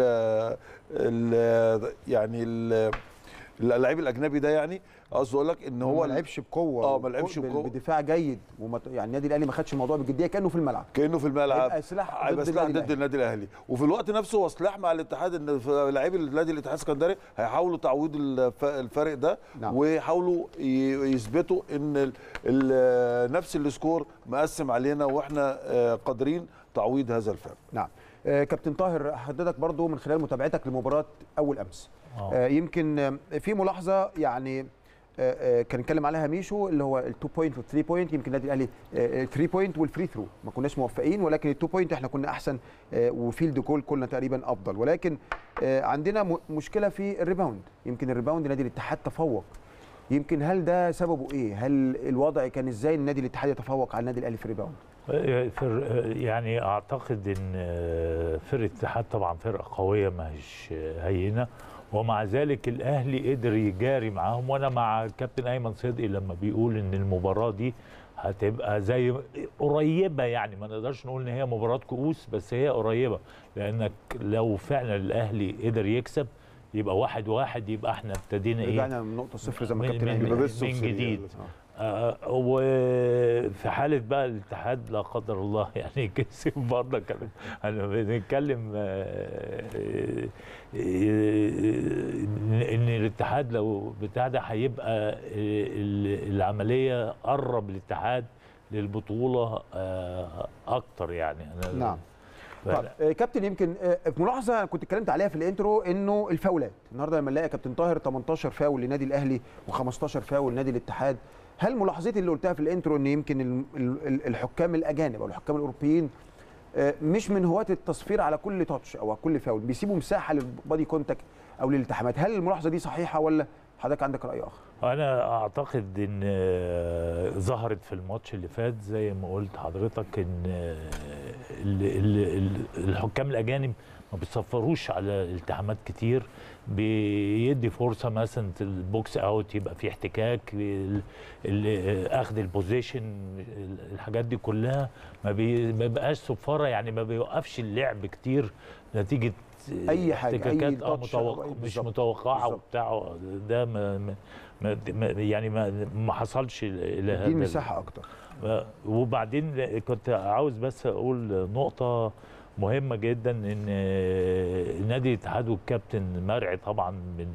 ال يعني ال- اللعيب الاجنبي ده يعني قصدي اقول لك ان هو هو ما لعبش بقوه آه، ما لعبش وب- بقوة. بدفاع جيد وما ت- يعني النادي الاهلي ما خدش الموضوع بجديه كانه في الملعب كانه في الملعب هيبقى سلاح هيبقى ضد سلاح النادي ضد النادي الاهلي وفي الوقت نفسه هو سلاح مع الاتحاد ان ف- لاعبي النادي الاتحاد السكندري هيحاولوا تعويض الف- الفرق ده نعم. ويحاولوا ي- يثبتوا ان ال- ال- نفس السكور مقسم علينا واحنا آه، قادرين تعويض هذا الفرق نعم آه، كابتن طاهر حضرتك برضو من خلال متابعتك لمباراه اول امس آه. آه، يمكن آه، في ملاحظه يعني آه، آه، كان اتكلم عليها ميشو اللي هو ال2 بوينت وال3 بوينت يمكن النادي الاهلي ال3 بوينت والفري ثرو ما كناش موفقين ولكن ال2 بوينت احنا كنا احسن آه، وفيلد جول كنا تقريبا افضل ولكن آه، عندنا م- مشكله في الريباوند يمكن الريباوند نادي الاتحاد تفوق يمكن هل ده سببه ايه؟ هل الوضع كان ازاي النادي الاتحاد يتفوق على النادي الاهلي في الريباوند؟ فر يعني اعتقد ان فرقه الاتحاد طبعا فرقه قويه ما هيش هينه ومع ذلك الاهلي قدر يجاري معاهم وانا مع كابتن ايمن صدقي لما بيقول ان المباراه دي هتبقى زي قريبه يعني ما نقدرش نقول ان هي مباراه كؤوس بس هي قريبه لانك لو فعلا الاهلي قدر يكسب يبقى واحد واحد يبقى احنا ابتدينا ايه رجعنا من نقطه صفر زي ما من- كابتن من- ايمن يبقى قال. بس من صفر جديد يعني. آه، وفي حاله بقى الاتحاد لا قدر الله يعني كسب برضه كان انا بنتكلم آه، آه، آه، ان الاتحاد لو بتاع ده هيبقى آه، ال- العمليه قرب الاتحاد للبطوله آه، اكتر يعني أنا نعم. ف- طيب آه، كابتن يمكن آه، ملاحظه كنت اتكلمت عليها في الانترو انه الفاولات النهارده لما نلاقي كابتن طاهر 18 فاول لنادي الاهلي و15 فاول لنادي الاتحاد هل ملاحظتي اللي قلتها في الانترو ان يمكن ال- ال- ال- الحكام الاجانب او الحكام الاوروبيين آه، مش من هواة التصفير على كل تاتش او على كل فاول بيسيبوا مساحه للبادي كونتاكت او للالتحامات هل الملاحظه دي صحيحه ولا حضرتك عندك راي اخر انا اعتقد ان آه، ظهرت في الماتش اللي فات زي ما قلت حضرتك ان آه، ال- ال- ال- الحكام الاجانب ما بيصفروش على التحامات كتير بيدي فرصه مثلا البوكس اوت يبقى فيه احتكاك ال- ال- اخذ البوزيشن الحاجات دي كلها ما بي- ما بيبقاش صفاره يعني ما بيوقفش اللعب كتير نتيجه أي حاجة، أي احتكاكات آه تاتش أو متوقع أي- مش بالظبط، متوقعه بالظبط. وبتاع ده ما ما ما ما- يعني ما ما حصلش الى هذا دي ال- مساحه اكتر وبعدين كنت عاوز بس اقول نقطة مهمة جدا ان نادي الاتحاد والكابتن مرعي طبعا من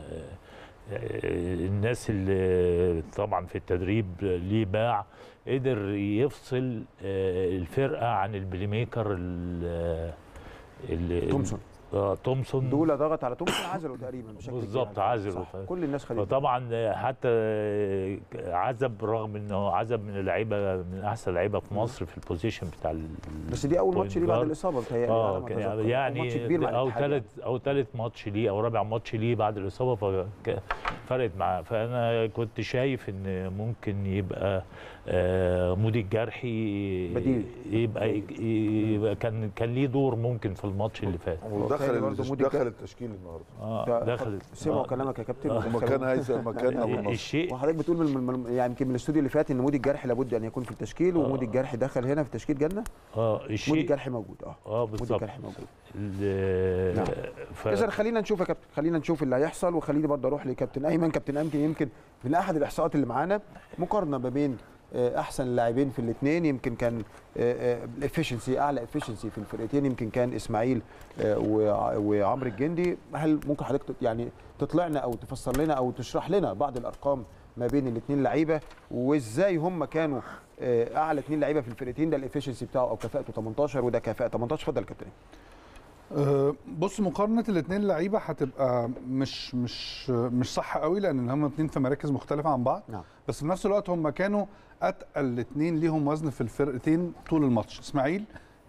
الناس اللي طبعا في التدريب ليه باع قدر يفصل الفرقة عن البلاي ميكر ال- ال- تومسون آه، تومسون دول ضغط على تومسون عزله تقريبا بشكل كبير بالظبط، يعني. عزله. صح. كل الناس خدت بالها. فطبعا حتى عزب رغم انه عزب من اللعيبه من احسن لعيبه في مصر في البوزيشن بتاع ال- بس دي اول ماتش ليه بعد جارد. الاصابه بتهيألي على اه ما كان- أتذكر. يعني ماتش كبير مع او الاتحاد ثالث او ثالث ماتش ليه او رابع ماتش ليه بعد الاصابه ففرقت معاه فانا كنت شايف ان ممكن يبقى آه، مودي الجرحي بديل. يبقى, يبقى كان كان ليه دور ممكن في الماتش اللي فات تاني برضه ودخل مودي دخل كان- التشكيل النهارده اه دخلت سمعوا آه، كلامك يا كابتن آه. ودخلوا. ومكان هيثم مكان ابو النصر الشيء وحضرتك بتقول من من يعني يمكن من الاستوديو اللي فات ان مودي الجرحي لابد ان يكون في التشكيل ومودي الجرحي دخل هنا في التشكيل جالنا اه مودي الشيء الجرحي موجود اه اه مودي بالظبط الجرحي موجود ال- نعم. ف... اذا خلينا نشوف يا كابتن خلينا نشوف اللي هيحصل وخليني برضه اروح لكابتن ايمن كابتن ايمن يمكن من احد الاحصاءات اللي معانا مقارنه ما بين آه، احسن اللاعبين في الاثنين يمكن كان الافشنسي اعلى افشنسي في الفرقتين يمكن كان اسماعيل آه، وع- وعمرو الجندي هل ممكن حضرتك تت- يعني تطلعنا او تفسر لنا او تشرح لنا بعض الارقام ما بين الاثنين لعيبه وازاي هم كانوا آه، اعلى اثنين لعيبه في الفرقتين ده الافشنسي بتاعه او كفاءته 18 وده كفاءه 18 اتفضل يا كابتن أه، بص مقارنه الاثنين لعيبه هتبقى مش مش مش صح قوي لان هم اثنين في مراكز مختلفه عن بعض نعم بس في نفس الوقت هم كانوا اتقل الاثنين ليهم وزن في الفرقتين طول الماتش اسماعيل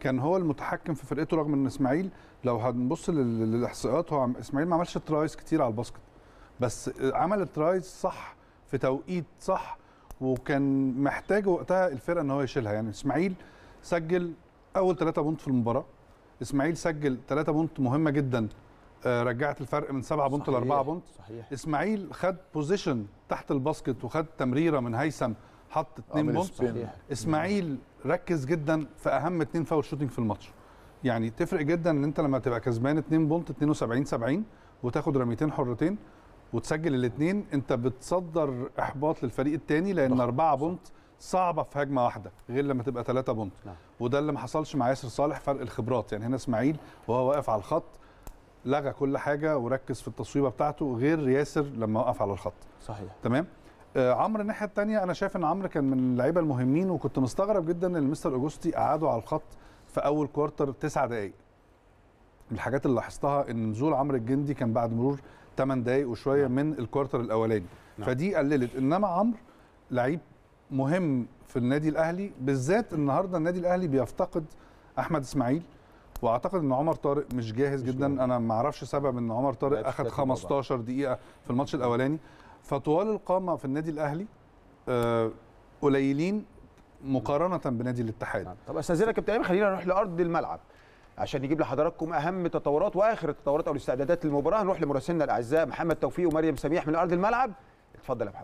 كان هو المتحكم في فرقته رغم ان اسماعيل لو هنبص لل- للاحصائيات هو عم- اسماعيل ما عملش ترايز كتير على الباسكت بس عمل الترايز صح في توقيت صح وكان محتاج وقتها الفرقه ان هو يشيلها يعني اسماعيل سجل اول ثلاثة بونت في المباراه اسماعيل سجل ثلاثة بونت مهمه جدا آه، رجعت الفرق من 7 بونت ل 4 بونت صحيح اسماعيل خد بوزيشن تحت الباسكت وخد تمريره من هيثم حط 2 عمل بونت سبين. صحيح اسماعيل ركز جدا في اهم اتنين فاول شوتنج في الماتش يعني تفرق جدا ان انت لما تبقى كسبان 2 بونت 72 70 وتاخد رميتين حرتين وتسجل الاثنين انت بتصدر احباط للفريق الثاني لان ضغط. 4 بونت صعبه في هجمه واحده غير لما تبقى 3 بونت نعم. وده اللي ما حصلش مع ياسر صالح فرق الخبرات يعني هنا اسماعيل وهو واقف على الخط لغى كل حاجه وركز في التصويبه بتاعته غير ياسر لما وقف على الخط صحيح تمام آه عمرو الناحيه الثانيه انا شايف ان عمرو كان من اللعيبه المهمين وكنت مستغرب جدا ان مستر اوجوستي قعده على الخط في اول كوارتر تسع دقائق من الحاجات اللي لاحظتها ان نزول عمرو الجندي كان بعد مرور 8 دقائق وشويه من الكوارتر الاولاني نعم. فدي قللت انما عمرو لعيب مهم في النادي الاهلي بالذات النهارده النادي الاهلي بيفتقد احمد اسماعيل واعتقد ان عمر طارق مش جاهز مش جدا جاهز. انا ما اعرفش سبب ان عمر طارق لعبش اخذ ثلاث مباريات. 15 دقيقه في الماتش الاولاني فطوال القامه في النادي الاهلي آه، قليلين مقارنه بنادي الاتحاد نعم. طب استاذنا يا كابتن ايمن خلينا نروح لارض الملعب عشان نجيب لحضراتكم اهم تطورات واخر التطورات او الاستعدادات للمباراه نروح لمراسلنا الاعزاء محمد توفيق ومريم سميح من ارض الملعب اتفضل يا محمد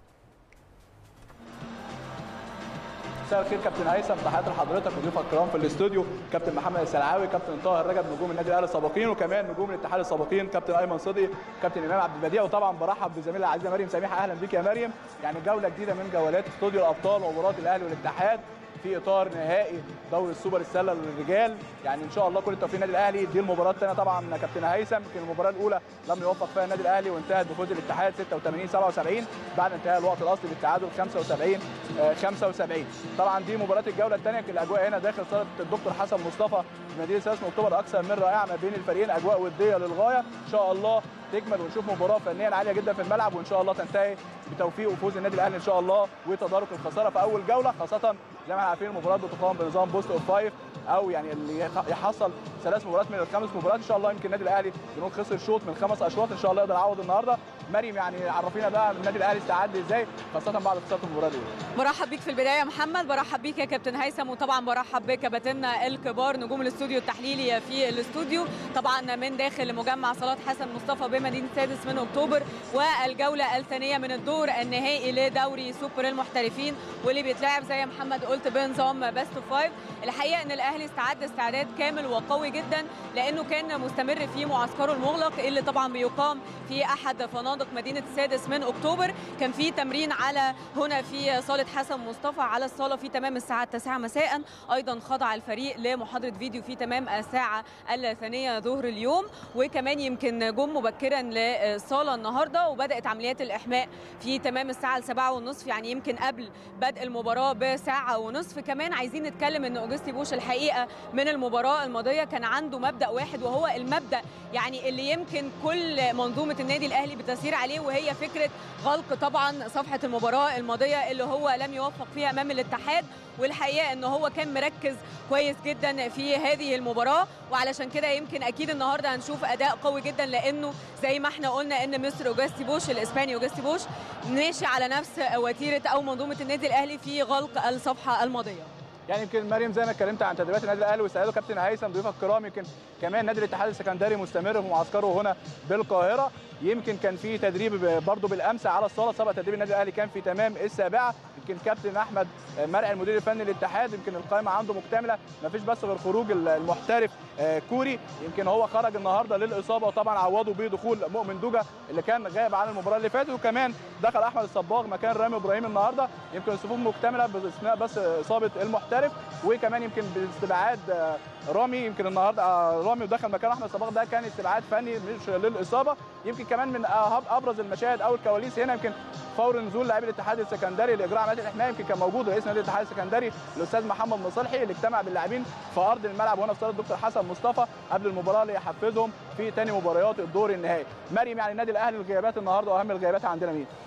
مساء الخير كابتن هيثم تحياتي لحضرتك وضيوفك الكرام في الاستوديو كابتن محمد السلعاوي كابتن طاهر رجب نجوم النادي الاهلي السابقين وكمان نجوم الاتحاد السابقين كابتن ايمن صدقي كابتن امام عبد البديع وطبعا برحب بزميلي العزيزه مريم سميحه اهلا بيك يا مريم يعني جوله جديده من جولات استوديو الابطال ومباراه الاهلي والاتحاد في اطار نهائي دوري السوبر السله للرجال يعني ان شاء الله كل التوفيق للنادي الاهلي دي المباراه الثانيه طبعا كابتن هيثم يمكن المباراه الاولى لم يوفق فيها النادي الاهلي وانتهت بفوز الاتحاد 86 77 بعد انتهاء الوقت الاصلي بالتعادل 75 آه، 75 طبعا دي مباراه الجوله الثانيه الاجواء هنا داخل صاله الدكتور حسن مصطفى في مدينه 6 اكتوبر اكثر من رائعه ما بين الفريقين اجواء وديه للغايه ان شاء الله تكمل ونشوف مباراه فنيا عاليه جدا في الملعب وان شاء الله تنتهي بتوفيق وفوز النادي الاهلي ان شاء الله وتدارك الخساره في اول جوله خاصه زي ما احنا عارفين المباراه بتقام بنظام بوست اوف فايف او يعني اللي يخ- يحصل ثلاث مباريات من الخمس مباريات ان شاء الله يمكن النادي الاهلي بنقول خسر شوط من خمس اشواط ان شاء الله يقدر يعوض النهارده مريم يعني عرفينا بقى النادي الاهلي استعد ازاي خاصه بعد خساره المباراه دي برحب بيك في البدايه يا محمد برحب بيك يا كابتن هيثم وطبعا برحب بكباتننا الكبار نجوم الاستوديو التحليلي في الاستوديو طبعا من داخل مجمع صالات حسن مصطفى بمدينه سادس من اكتوبر والجوله الثانيه من الدور النهائي لدوري سوبر المحترفين واللي بيتلعب زي ما محمد قلت بنظام بيست اوف فايف الحقيقه ان الاهلي استعد استعداد كامل وقوي جدا لانه كان مستمر في معسكره المغلق اللي طبعا بيقام في احد فنادق مدينه السادس من اكتوبر كان في تمرين على هنا في صاله حسن مصطفى على الصاله في تمام الساعه 9 مساء ايضا خضع الفريق لمحاضره فيديو في تمام الساعه الثانيه ظهر اليوم وكمان يمكن جم مبكرا للصاله النهارده وبدات عمليات الاحماء في تمام الساعه 7 ونصف يعني يمكن قبل بدء المباراه بساعه ونصف كمان عايزين نتكلم ان اوجستي بوش الحقيقه من المباراه الماضيه كان عنده مبدا واحد وهو المبدا يعني اللي يمكن كل منظومه النادي الاهلي بتسير عليه وهي فكره غلق طبعا صفحه المباراه الماضيه اللي هو لم يوفق فيها امام الاتحاد والحقيقه ان هو كان مركز كويس جدا في هذه المباراه وعلشان كده يمكن اكيد النهارده هنشوف اداء قوي جدا لانه زي ما احنا قلنا ان مستر اوجستي بوش الاسباني اوجستي بوش ماشي على نفس وتيره او منظومه النادي الاهلي في غلق الصفحه الماضيه يعني يمكن مريم زي ما اتكلمت عن تدريبات النادي الاهلي واستعداده كابتن هيثم ضيوفك الكرام يمكن كمان نادي الاتحاد السكندري مستمر في معسكره هنا بالقاهره يمكن كان في تدريب برضه بالامس على الصاله سبق تدريب النادي الاهلي كان في تمام السابعه يمكن كابتن احمد مرعي المدير الفني للاتحاد يمكن القائمه عنده مكتمله ما فيش بس غير خروج المحترف آه، كوري يمكن هو خرج النهارده للاصابه وطبعا عوضه بدخول مؤمن دوجا اللي كان غايب عن المباراه اللي فاتت وكمان دخل احمد الصباغ مكان رامي ابراهيم النهارده يمكن الصفوف مكتمله باستثناء بس اصابه المحترف وكمان يمكن باستبعاد آه، رامي يمكن النهارده آه، رامي ودخل مكان احمد الصباغ ده كان استبعاد فني مش للاصابه يمكن كمان من أهم- ابرز المشاهد او الكواليس هنا يمكن فور نزول لاعبي الاتحاد السكندري لاجراء عمليات الاحماء يمكن كان موجود رئيس نادي الاتحاد السكندري الاستاذ محمد مصلحي اللي اجتمع باللاعبين في ارض الملعب هنا في صاله الدكتور حسن مصطفى قبل المباراه ليحفزهم في ثاني مباريات الدور النهائي مريم يعني النادي الاهلي الغيابات النهارده واهم الغيابات عندنا مين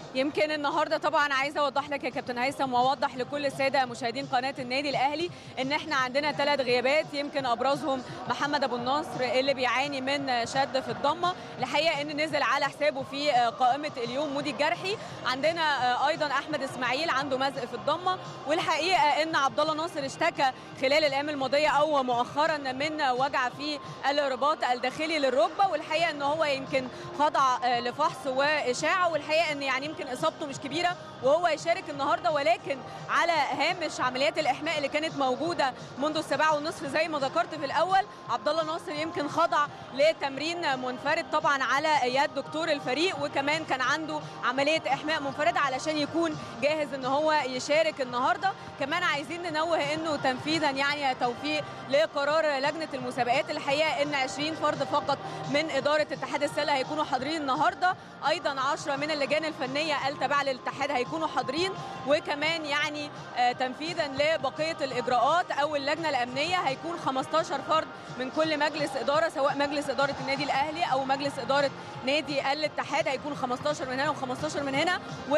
يمكن النهارده طبعا عايزه اوضح لك يا كابتن هيثم واوضح لكل الساده مشاهدين قناه النادي الاهلي ان احنا عندنا ثلاث غيابات يمكن ابرزهم محمد ابو النصر اللي بيعاني من شد في الضمه الحقيقه ان نزل على حسابه في قائمه اليوم مودي الجرحي عندنا ايضا احمد اسماعيل عنده مزق في الضمه والحقيقه ان عبد الله ناصر اشتكى خلال الايام الماضيه او مؤخرا من وجع في الرباط الداخلي للركبه والحقيقه ان هو يمكن خضع لفحص واشاعه والحقيقه ان يعني يمكن اصابته مش كبيره وهو يشارك النهارده ولكن على هامش عمليات الاحماء اللي كانت موجوده منذ السبعة والنصف زي ما ذكرت في الاول عبد الله ناصر يمكن خضع لتمرين منفرد طبعا على يد دكتور الفريق وكمان كان عنده عمليه احماء منفرده علشان يكون جاهز ان هو يشارك النهارده كمان عايزين ننوه انه تنفيذا يعني توفيق لقرار لجنه المسابقات الحقيقه ان 20 فرد فقط من اداره اتحاد السله هيكونوا حاضرين النهارده ايضا 10 من اللجان الفنيه التابعه للاتحاد هيكونوا حاضرين وكمان يعني آه تنفيذا لبقيه الاجراءات او اللجنه الامنيه هيكون 15 فرد من كل مجلس اداره سواء مجلس اداره النادي الاهلي او مجلس اداره نادي الاتحاد هيكون 15 من هنا و15 من هنا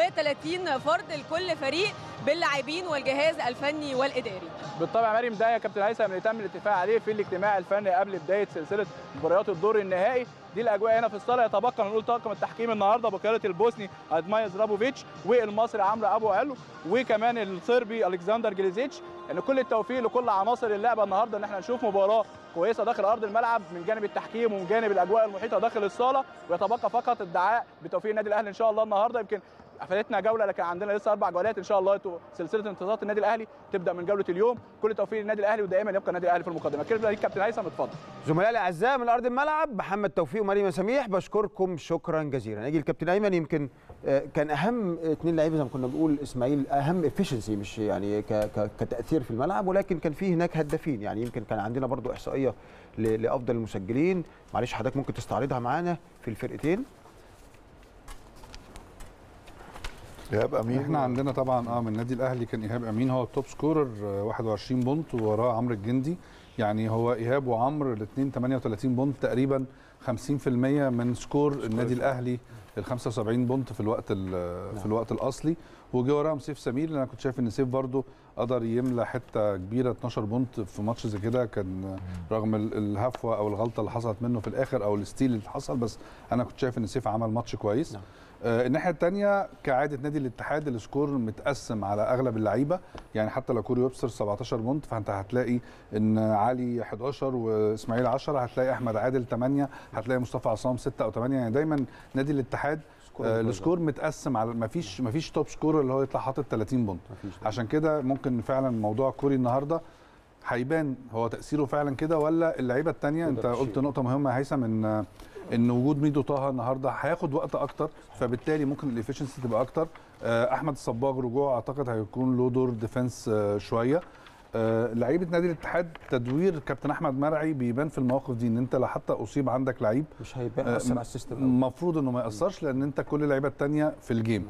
و30 فرد لكل فريق باللاعبين والجهاز الفني والاداري. بالطبع مريم ده يا كابتن هيثم اللي تم الاتفاق عليه في الاجتماع الفني قبل بدايه سلسله مباريات الدور النهائي دي الاجواء هنا في الصاله يتبقى نقول طاقم التحكيم النهارده بقياده البوسني ادمايز رابوفيتش والمصري عمرو ابو علو وكمان الصربي الكسندر جليزيتش ان كل التوفيق لكل عناصر اللعبه النهارده ان احنا نشوف مباراه كويسه داخل ارض الملعب من جانب التحكيم ومن جانب الاجواء المحيطه داخل الصاله ويتبقى فقط الدعاء بتوفيق النادي الاهلي ان شاء الله النهارده يمكن فاتتنا جوله لكن عندنا لسه اربع جولات ان شاء الله سلسله انتصارات النادي الاهلي تبدا من جوله اليوم كل التوفيق للنادي الاهلي ودائما يبقى النادي الاهلي في المقدمه كده ليك كابتن هيثم اتفضل زملائي الاعزاء من ارض الملعب محمد توفيق ومريم سميح بشكركم شكرا جزيلا نيجي الكابتن ايمن يمكن كان اهم اثنين لعيبه زي ما كنا بنقول اسماعيل اهم افشنسي مش يعني كتاثير في الملعب ولكن كان في هناك هدافين يعني يمكن كان عندنا برضو احصائيه لافضل المسجلين معلش حضرتك ممكن تستعرضها معانا في الفرقتين ايهاب امين احنا عندنا طبعا اه من النادي الاهلي كان ايهاب امين هو التوب سكورر 21 بونت ووراه عمرو الجندي يعني هو ايهاب وعمرو الاثنين 38 بونت تقريبا 50% من سكور النادي الاهلي ال 75 بونت في الوقت في الوقت الاصلي وجه وراهم سيف سمير اللي انا كنت شايف ان سيف برده قدر يملى حته كبيره 12 بونت في ماتش زي كده كان رغم الهفوه او الغلطه اللي حصلت منه في الاخر او الستيل اللي حصل بس انا كنت شايف ان سيف عمل ماتش كويس نعم. آه الناحيه الثانيه كعاده نادي الاتحاد السكور متقسم على اغلب اللعيبه يعني حتى لو كوري ويبستر 17 بونت فانت هتلاقي ان علي 11 واسماعيل 10 هتلاقي احمد عادل 8 هتلاقي مصطفى عصام 6 او 8 يعني دايما نادي الاتحاد آه السكور متقسم على ما فيش ما فيش توب سكور اللي هو يطلع حاطط 30 بونت عشان كده ممكن فعلا موضوع كوري النهارده هيبان هو تاثيره فعلا كده ولا اللعيبه الثانيه انت قلت نقطه مهمه يا هيثم ان ان وجود ميدو طه النهارده هياخد وقت اكتر فبالتالي ممكن الافشنسي تبقى اكتر احمد الصباغ رجوع اعتقد هيكون له دور ديفنس شويه لعيبه نادي الاتحاد تدوير كابتن احمد مرعي بيبان في المواقف دي ان انت لو حتى اصيب عندك لعيب مش هيبان اثر على السيستم المفروض انه ما ياثرش لان انت كل اللعيبه الثانيه في الجيم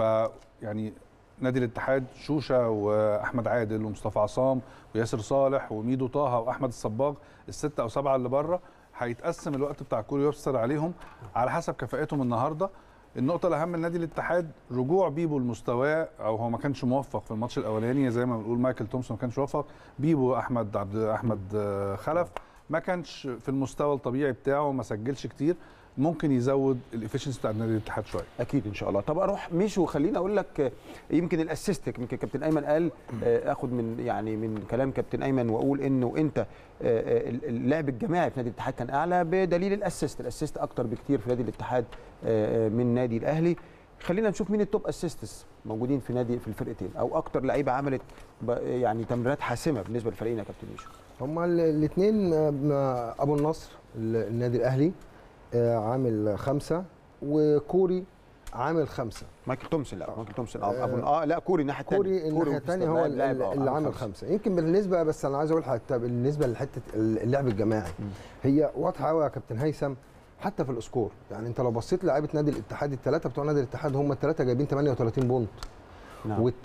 فيعني نادي الاتحاد شوشه واحمد عادل ومصطفى عصام وياسر صالح وميدو طه واحمد الصباغ السته او سبعه اللي بره هيتقسم الوقت بتاع كوري ويبستر عليهم على حسب كفاءتهم النهارده النقطة الأهم لنادي الاتحاد رجوع بيبو لمستواه أو هو ما كانش موفق في الماتش الأولاني زي ما بنقول مايكل تومسون ما كانش موفق بيبو أحمد عبد أحمد خلف ما كانش في المستوى الطبيعي بتاعه ما سجلش كتير ممكن يزود الافشنسي بتاع نادي الاتحاد شويه اكيد ان شاء الله طب اروح ميشو خليني اقول لك يمكن الاسيست يمكن كابتن ايمن قال اخد من يعني من كلام كابتن ايمن واقول انه انت اللعب الجماعي في نادي الاتحاد كان اعلى بدليل الاسيست الاسيست اكتر بكتير في نادي الاتحاد من نادي الاهلي خلينا نشوف مين التوب اسيستس موجودين في نادي في الفرقتين او اكتر لعيبه عملت يعني تمريرات حاسمه بالنسبه للفريقين يا كابتن ميشو هما الاثنين ابو النصر النادي الاهلي عامل خمسة وكوري عامل خمسة مايكل تومسون لا مايكل تومسون اه ابو اه لا كوري الناحيه الثانيه كوري الناحيه الثانيه هو اللي عامل خمسة يمكن بالنسبه بس انا عايز اقول حتى بالنسبه لحته اللعب الجماعي هي واضحه قوي يا كابتن هيثم حتى في الاسكور يعني انت لو بصيت لعيبه نادي الاتحاد الثلاثه بتوع نادي الاتحاد هم الثلاثه جايبين 38 بونت نعم. وال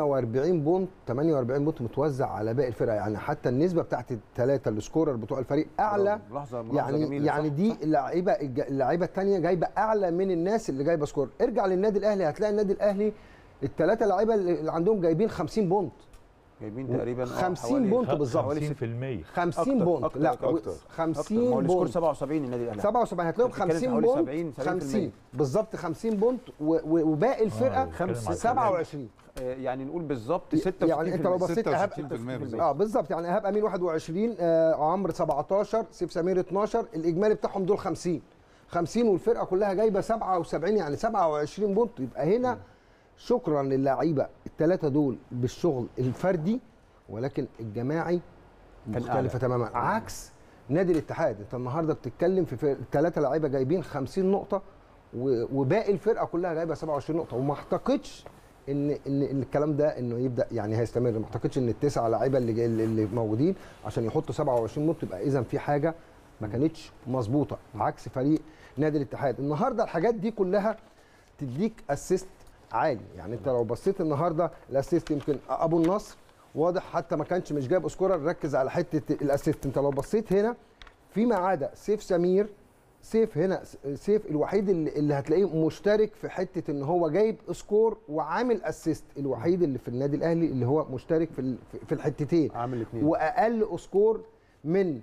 48 بونت 48 بونت متوزع على باقي الفرقه يعني حتى النسبه بتاعت الثلاثه السكورر بتوع الفريق اعلى لحظه ملاحظة يعني جميلة، يعني صح، دي صح. اللعيبه الج- اللعيبه الثانيه جايبه اعلى من الناس اللي جايبه سكور ارجع للنادي الاهلي هتلاقي النادي الاهلي الثلاثه لعيبه اللي عندهم جايبين 50 بونت جايبين تقريبا آه، 50 حوالي بونت بالظبط. 50% 50 أكتر، بونت أكتر، لا أكتر. و- أكتر. ما هو 50 السكور بونت 77 النادي الاهلي 77 هتلاقيهم أنت بتتكلم 50 حوالي بونت 70 50 بالظبط 50 بونت و- و- وباقي الفرقه بتكلم على 27 آه، يعني نقول بالظبط 66 يعني انت لو بصيت ايهاب 66% بالظبط. اه بالظبط يعني ايهاب امين 21 آه عمرو 17 سيف سمير 12 الاجمالي بتاعهم دول 50 50 والفرقه كلها جايبه 77 يعني 27 بونت يبقى هنا شكرا للاعيبه الثلاثه دول بالشغل الفردي ولكن الجماعي كان مختلفه أعلى. تماما عكس نادي الاتحاد انت النهارده بتتكلم في ثلاثه لعيبه جايبين 50 نقطه و- وباقي الفرقه كلها جايبه 27 نقطه وما اعتقدش ان ان إن الكلام ده انه يبدا يعني هيستمر ما اعتقدش ان التسعه لعيبه اللي جاي- اللي موجودين عشان يحطوا 27 نقطه يبقى اذا في حاجه ما كانتش مظبوطه عكس فريق نادي الاتحاد النهارده الحاجات دي كلها تديك اسيست عالي يعني انت لو بصيت النهارده الاسيست يمكن ابو النصر واضح حتى ما كانش مش جايب سكورر ركز على حته الاسيست انت لو بصيت هنا فيما عدا سيف سمير سيف هنا سيف الوحيد اللي, اللي هتلاقيه مشترك في حته ان هو جايب سكور وعامل اسيست الوحيد اللي في النادي الاهلي اللي هو مشترك في ال- في الحتتين عامل الاثنين واقل سكور من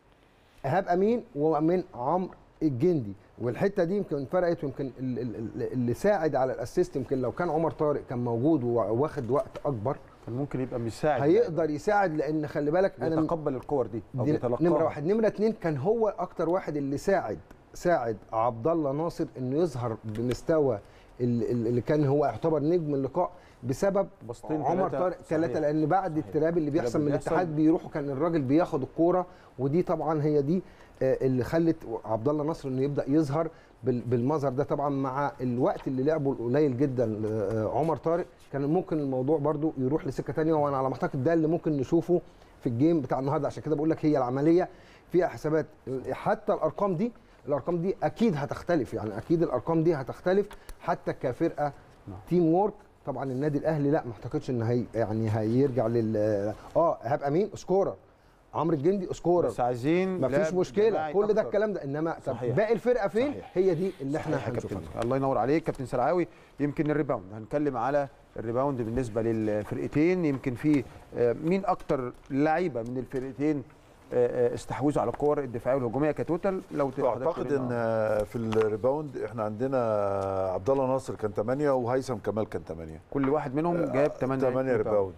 ايهاب امين ومن عمرو الجندي والحته دي يمكن فرقت ويمكن ال- ال- ال- اللي ساعد على الاسيست يمكن لو كان عمر طارق كان موجود وواخد وقت اكبر كان ممكن يبقى مساعد هيقدر يساعد لان خلي بالك انا يتقبل الكور دي او دي يتلقاها نمره واحد نمره اتنين كان هو اكتر واحد اللي ساعد ساعد عبد الله ناصر انه يظهر بمستوى ال- ال- اللي كان هو يعتبر نجم اللقاء بسبب بسطين عمر تلاتة. طارق صحيح. ثلاثه لان بعد صحيح. التراب اللي بيحصل من اللي بيحصل. الاتحاد بيروحوا كان الراجل بياخد الكوره ودي طبعا هي دي آه، اللي خلت عبد الله ناصر انه يبدا يظهر بال- بالمظهر ده طبعا مع الوقت اللي لعبه القليل جدا آه، عمر طارق كان ممكن الموضوع برضو يروح لسكه تانية وانا على ما اعتقد ده اللي ممكن نشوفه في الجيم بتاع النهارده عشان كده بقول لك هي العمليه فيها حسابات حتى الارقام دي الارقام دي اكيد هتختلف يعني اكيد الارقام دي هتختلف حتى كفرقه تيم وورك طبعا النادي الاهلي لا ما اعتقدش ان هي يعني هيرجع لل اه ايهاب امين سكورر عمرو الجندي سكورر بس عايزين ما فيش لعب مشكله جماعي كل ده أكتر. الكلام ده انما طب صحيح. باقي الفرقه فين صحيح. هي دي اللي احنا صحيح يا هنشوفها كابتن الله ينور عليك كابتن سرعاوي يمكن الريباوند هنتكلم على الريباوند بالنسبه للفرقتين يمكن في آه، مين اكتر لعيبه من الفرقتين آه، آه، استحوذوا على الكور الدفاعيه والهجوميه كتوتال لو ت- حضرتك اعتقد تقول ان لنا. آه، في الريباوند احنا عندنا عبد الله ناصر كان 8 وهيثم كمال كان 8 كل واحد منهم جاب 8 8 ريباوند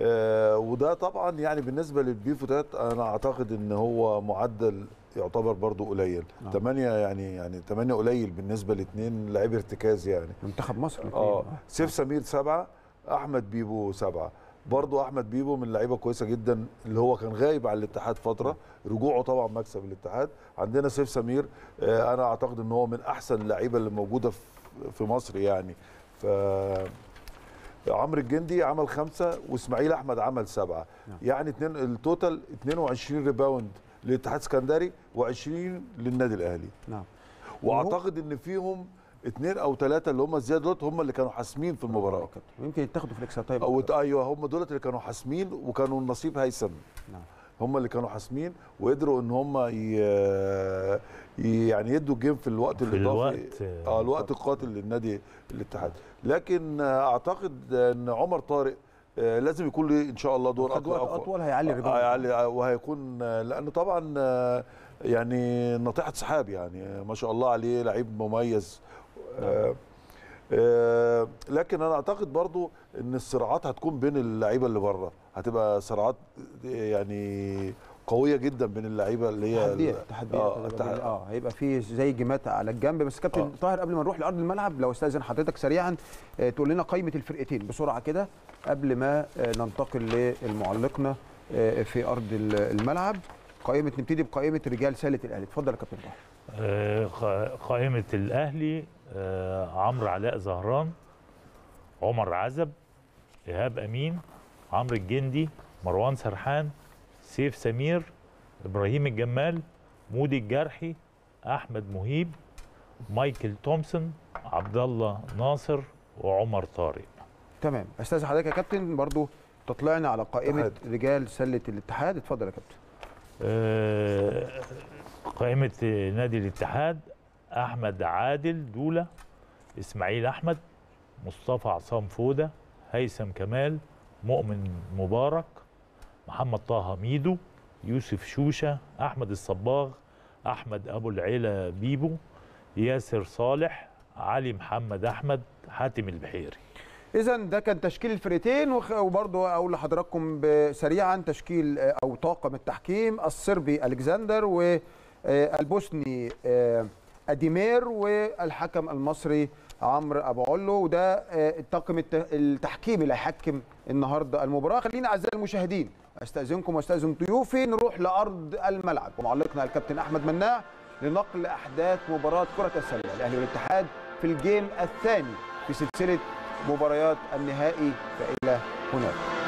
آه وده طبعا يعني بالنسبه للبيفوتات انا اعتقد ان هو معدل يعتبر برضو قليل نعم. 8 يعني يعني 8 قليل بالنسبه لاثنين لعيب ارتكاز يعني منتخب مصر الاتنين. اه سيف سمير سبعة احمد بيبو سبعة برضو احمد بيبو من لعيبه كويسه جدا اللي هو كان غايب عن الاتحاد فتره رجوعه طبعا مكسب الاتحاد عندنا سيف سمير آه انا اعتقد ان هو من احسن اللعيبه اللي موجوده في في مصر يعني ف عمرو الجندي عمل خمسة واسماعيل احمد عمل سبعة نعم. يعني اتنين التوتال 22 ريباوند للاتحاد السكندري و20 للنادي الاهلي نعم واعتقد ان فيهم اثنين او ثلاثه اللي هم الزياده دول هم اللي كانوا حاسمين في المباراه يمكن يتاخدوا في الاكسترا تايم او أكتر. ايوه هم دولت اللي كانوا حاسمين وكانوا النصيب هيثم نعم. هم اللي كانوا حاسمين وقدروا ان هم ي... ي- يعني يدوا الجيم في الوقت في الاضافي الوقت اه الوقت القاتل للنادي الاتحاد لكن آه، اعتقد ان عمر طارق آه، لازم يكون له ان شاء الله دور خد وقت أقوى. اطول هيعلي آه، الريباوند هيعلي وهيكون آه، لانه طبعا آه، يعني ناطحه سحاب يعني آه، ما شاء الله عليه لعيب مميز آه، آه، لكن انا اعتقد برضو ان الصراعات هتكون بين اللعيبه اللي بره هتبقى صراعات يعني قويه جدا بين اللعيبه اللي هي تحديات تحديات آه، هتبقى تح- بين- اه هيبقى في زي جيمات على الجنب بس كابتن آه. طاهر قبل ما نروح لارض الملعب لو استاذن حضرتك سريعا آه، تقول لنا قائمه الفرقتين بسرعه كده قبل ما آه، ننتقل لمعلقنا آه، في ارض ال- الملعب قائمه نبتدي بقائمه رجال سله الاهلي اتفضل يا كابتن طاهر آه، قا- قائمة الأهلي آه، عمرو علاء زهران عمر عزب إيهاب أمين عمرو الجندي مروان سرحان سيف سمير إبراهيم الجمال مودي الجرحي أحمد مهيب مايكل تومسون عبد الله ناصر وعمر طارق تمام استاذ حضرتك يا كابتن برضو تطلعنا على قائمه اتحاد. رجال سله الاتحاد اتفضل يا كابتن آه، قائمة نادي الاتحاد أحمد عادل دولة إسماعيل أحمد مصطفى عصام فودة هيثم كمال مؤمن مبارك محمد طه ميدو يوسف شوشة أحمد الصباغ أحمد أبو العيلة بيبو ياسر صالح علي محمد أحمد حاتم البحيري اذا ده كان تشكيل الفرقتين وخ- وبرضو اقول لحضراتكم ب- سريعا تشكيل آه، او طاقم التحكيم الصربي الكسندر والبوسني آه، اديمير والحكم المصري عمرو ابو علو وده آه، الطاقم الت- التحكيمي اللي هيحكم النهارده المباراه خلينا اعزائي المشاهدين استاذنكم واستاذن ضيوفي نروح لارض الملعب ومعلقنا الكابتن احمد مناع لنقل احداث مباراه كره السله الاهلي والاتحاد في الجيم الثاني في سلسله مباريات النهائي فإلى هناك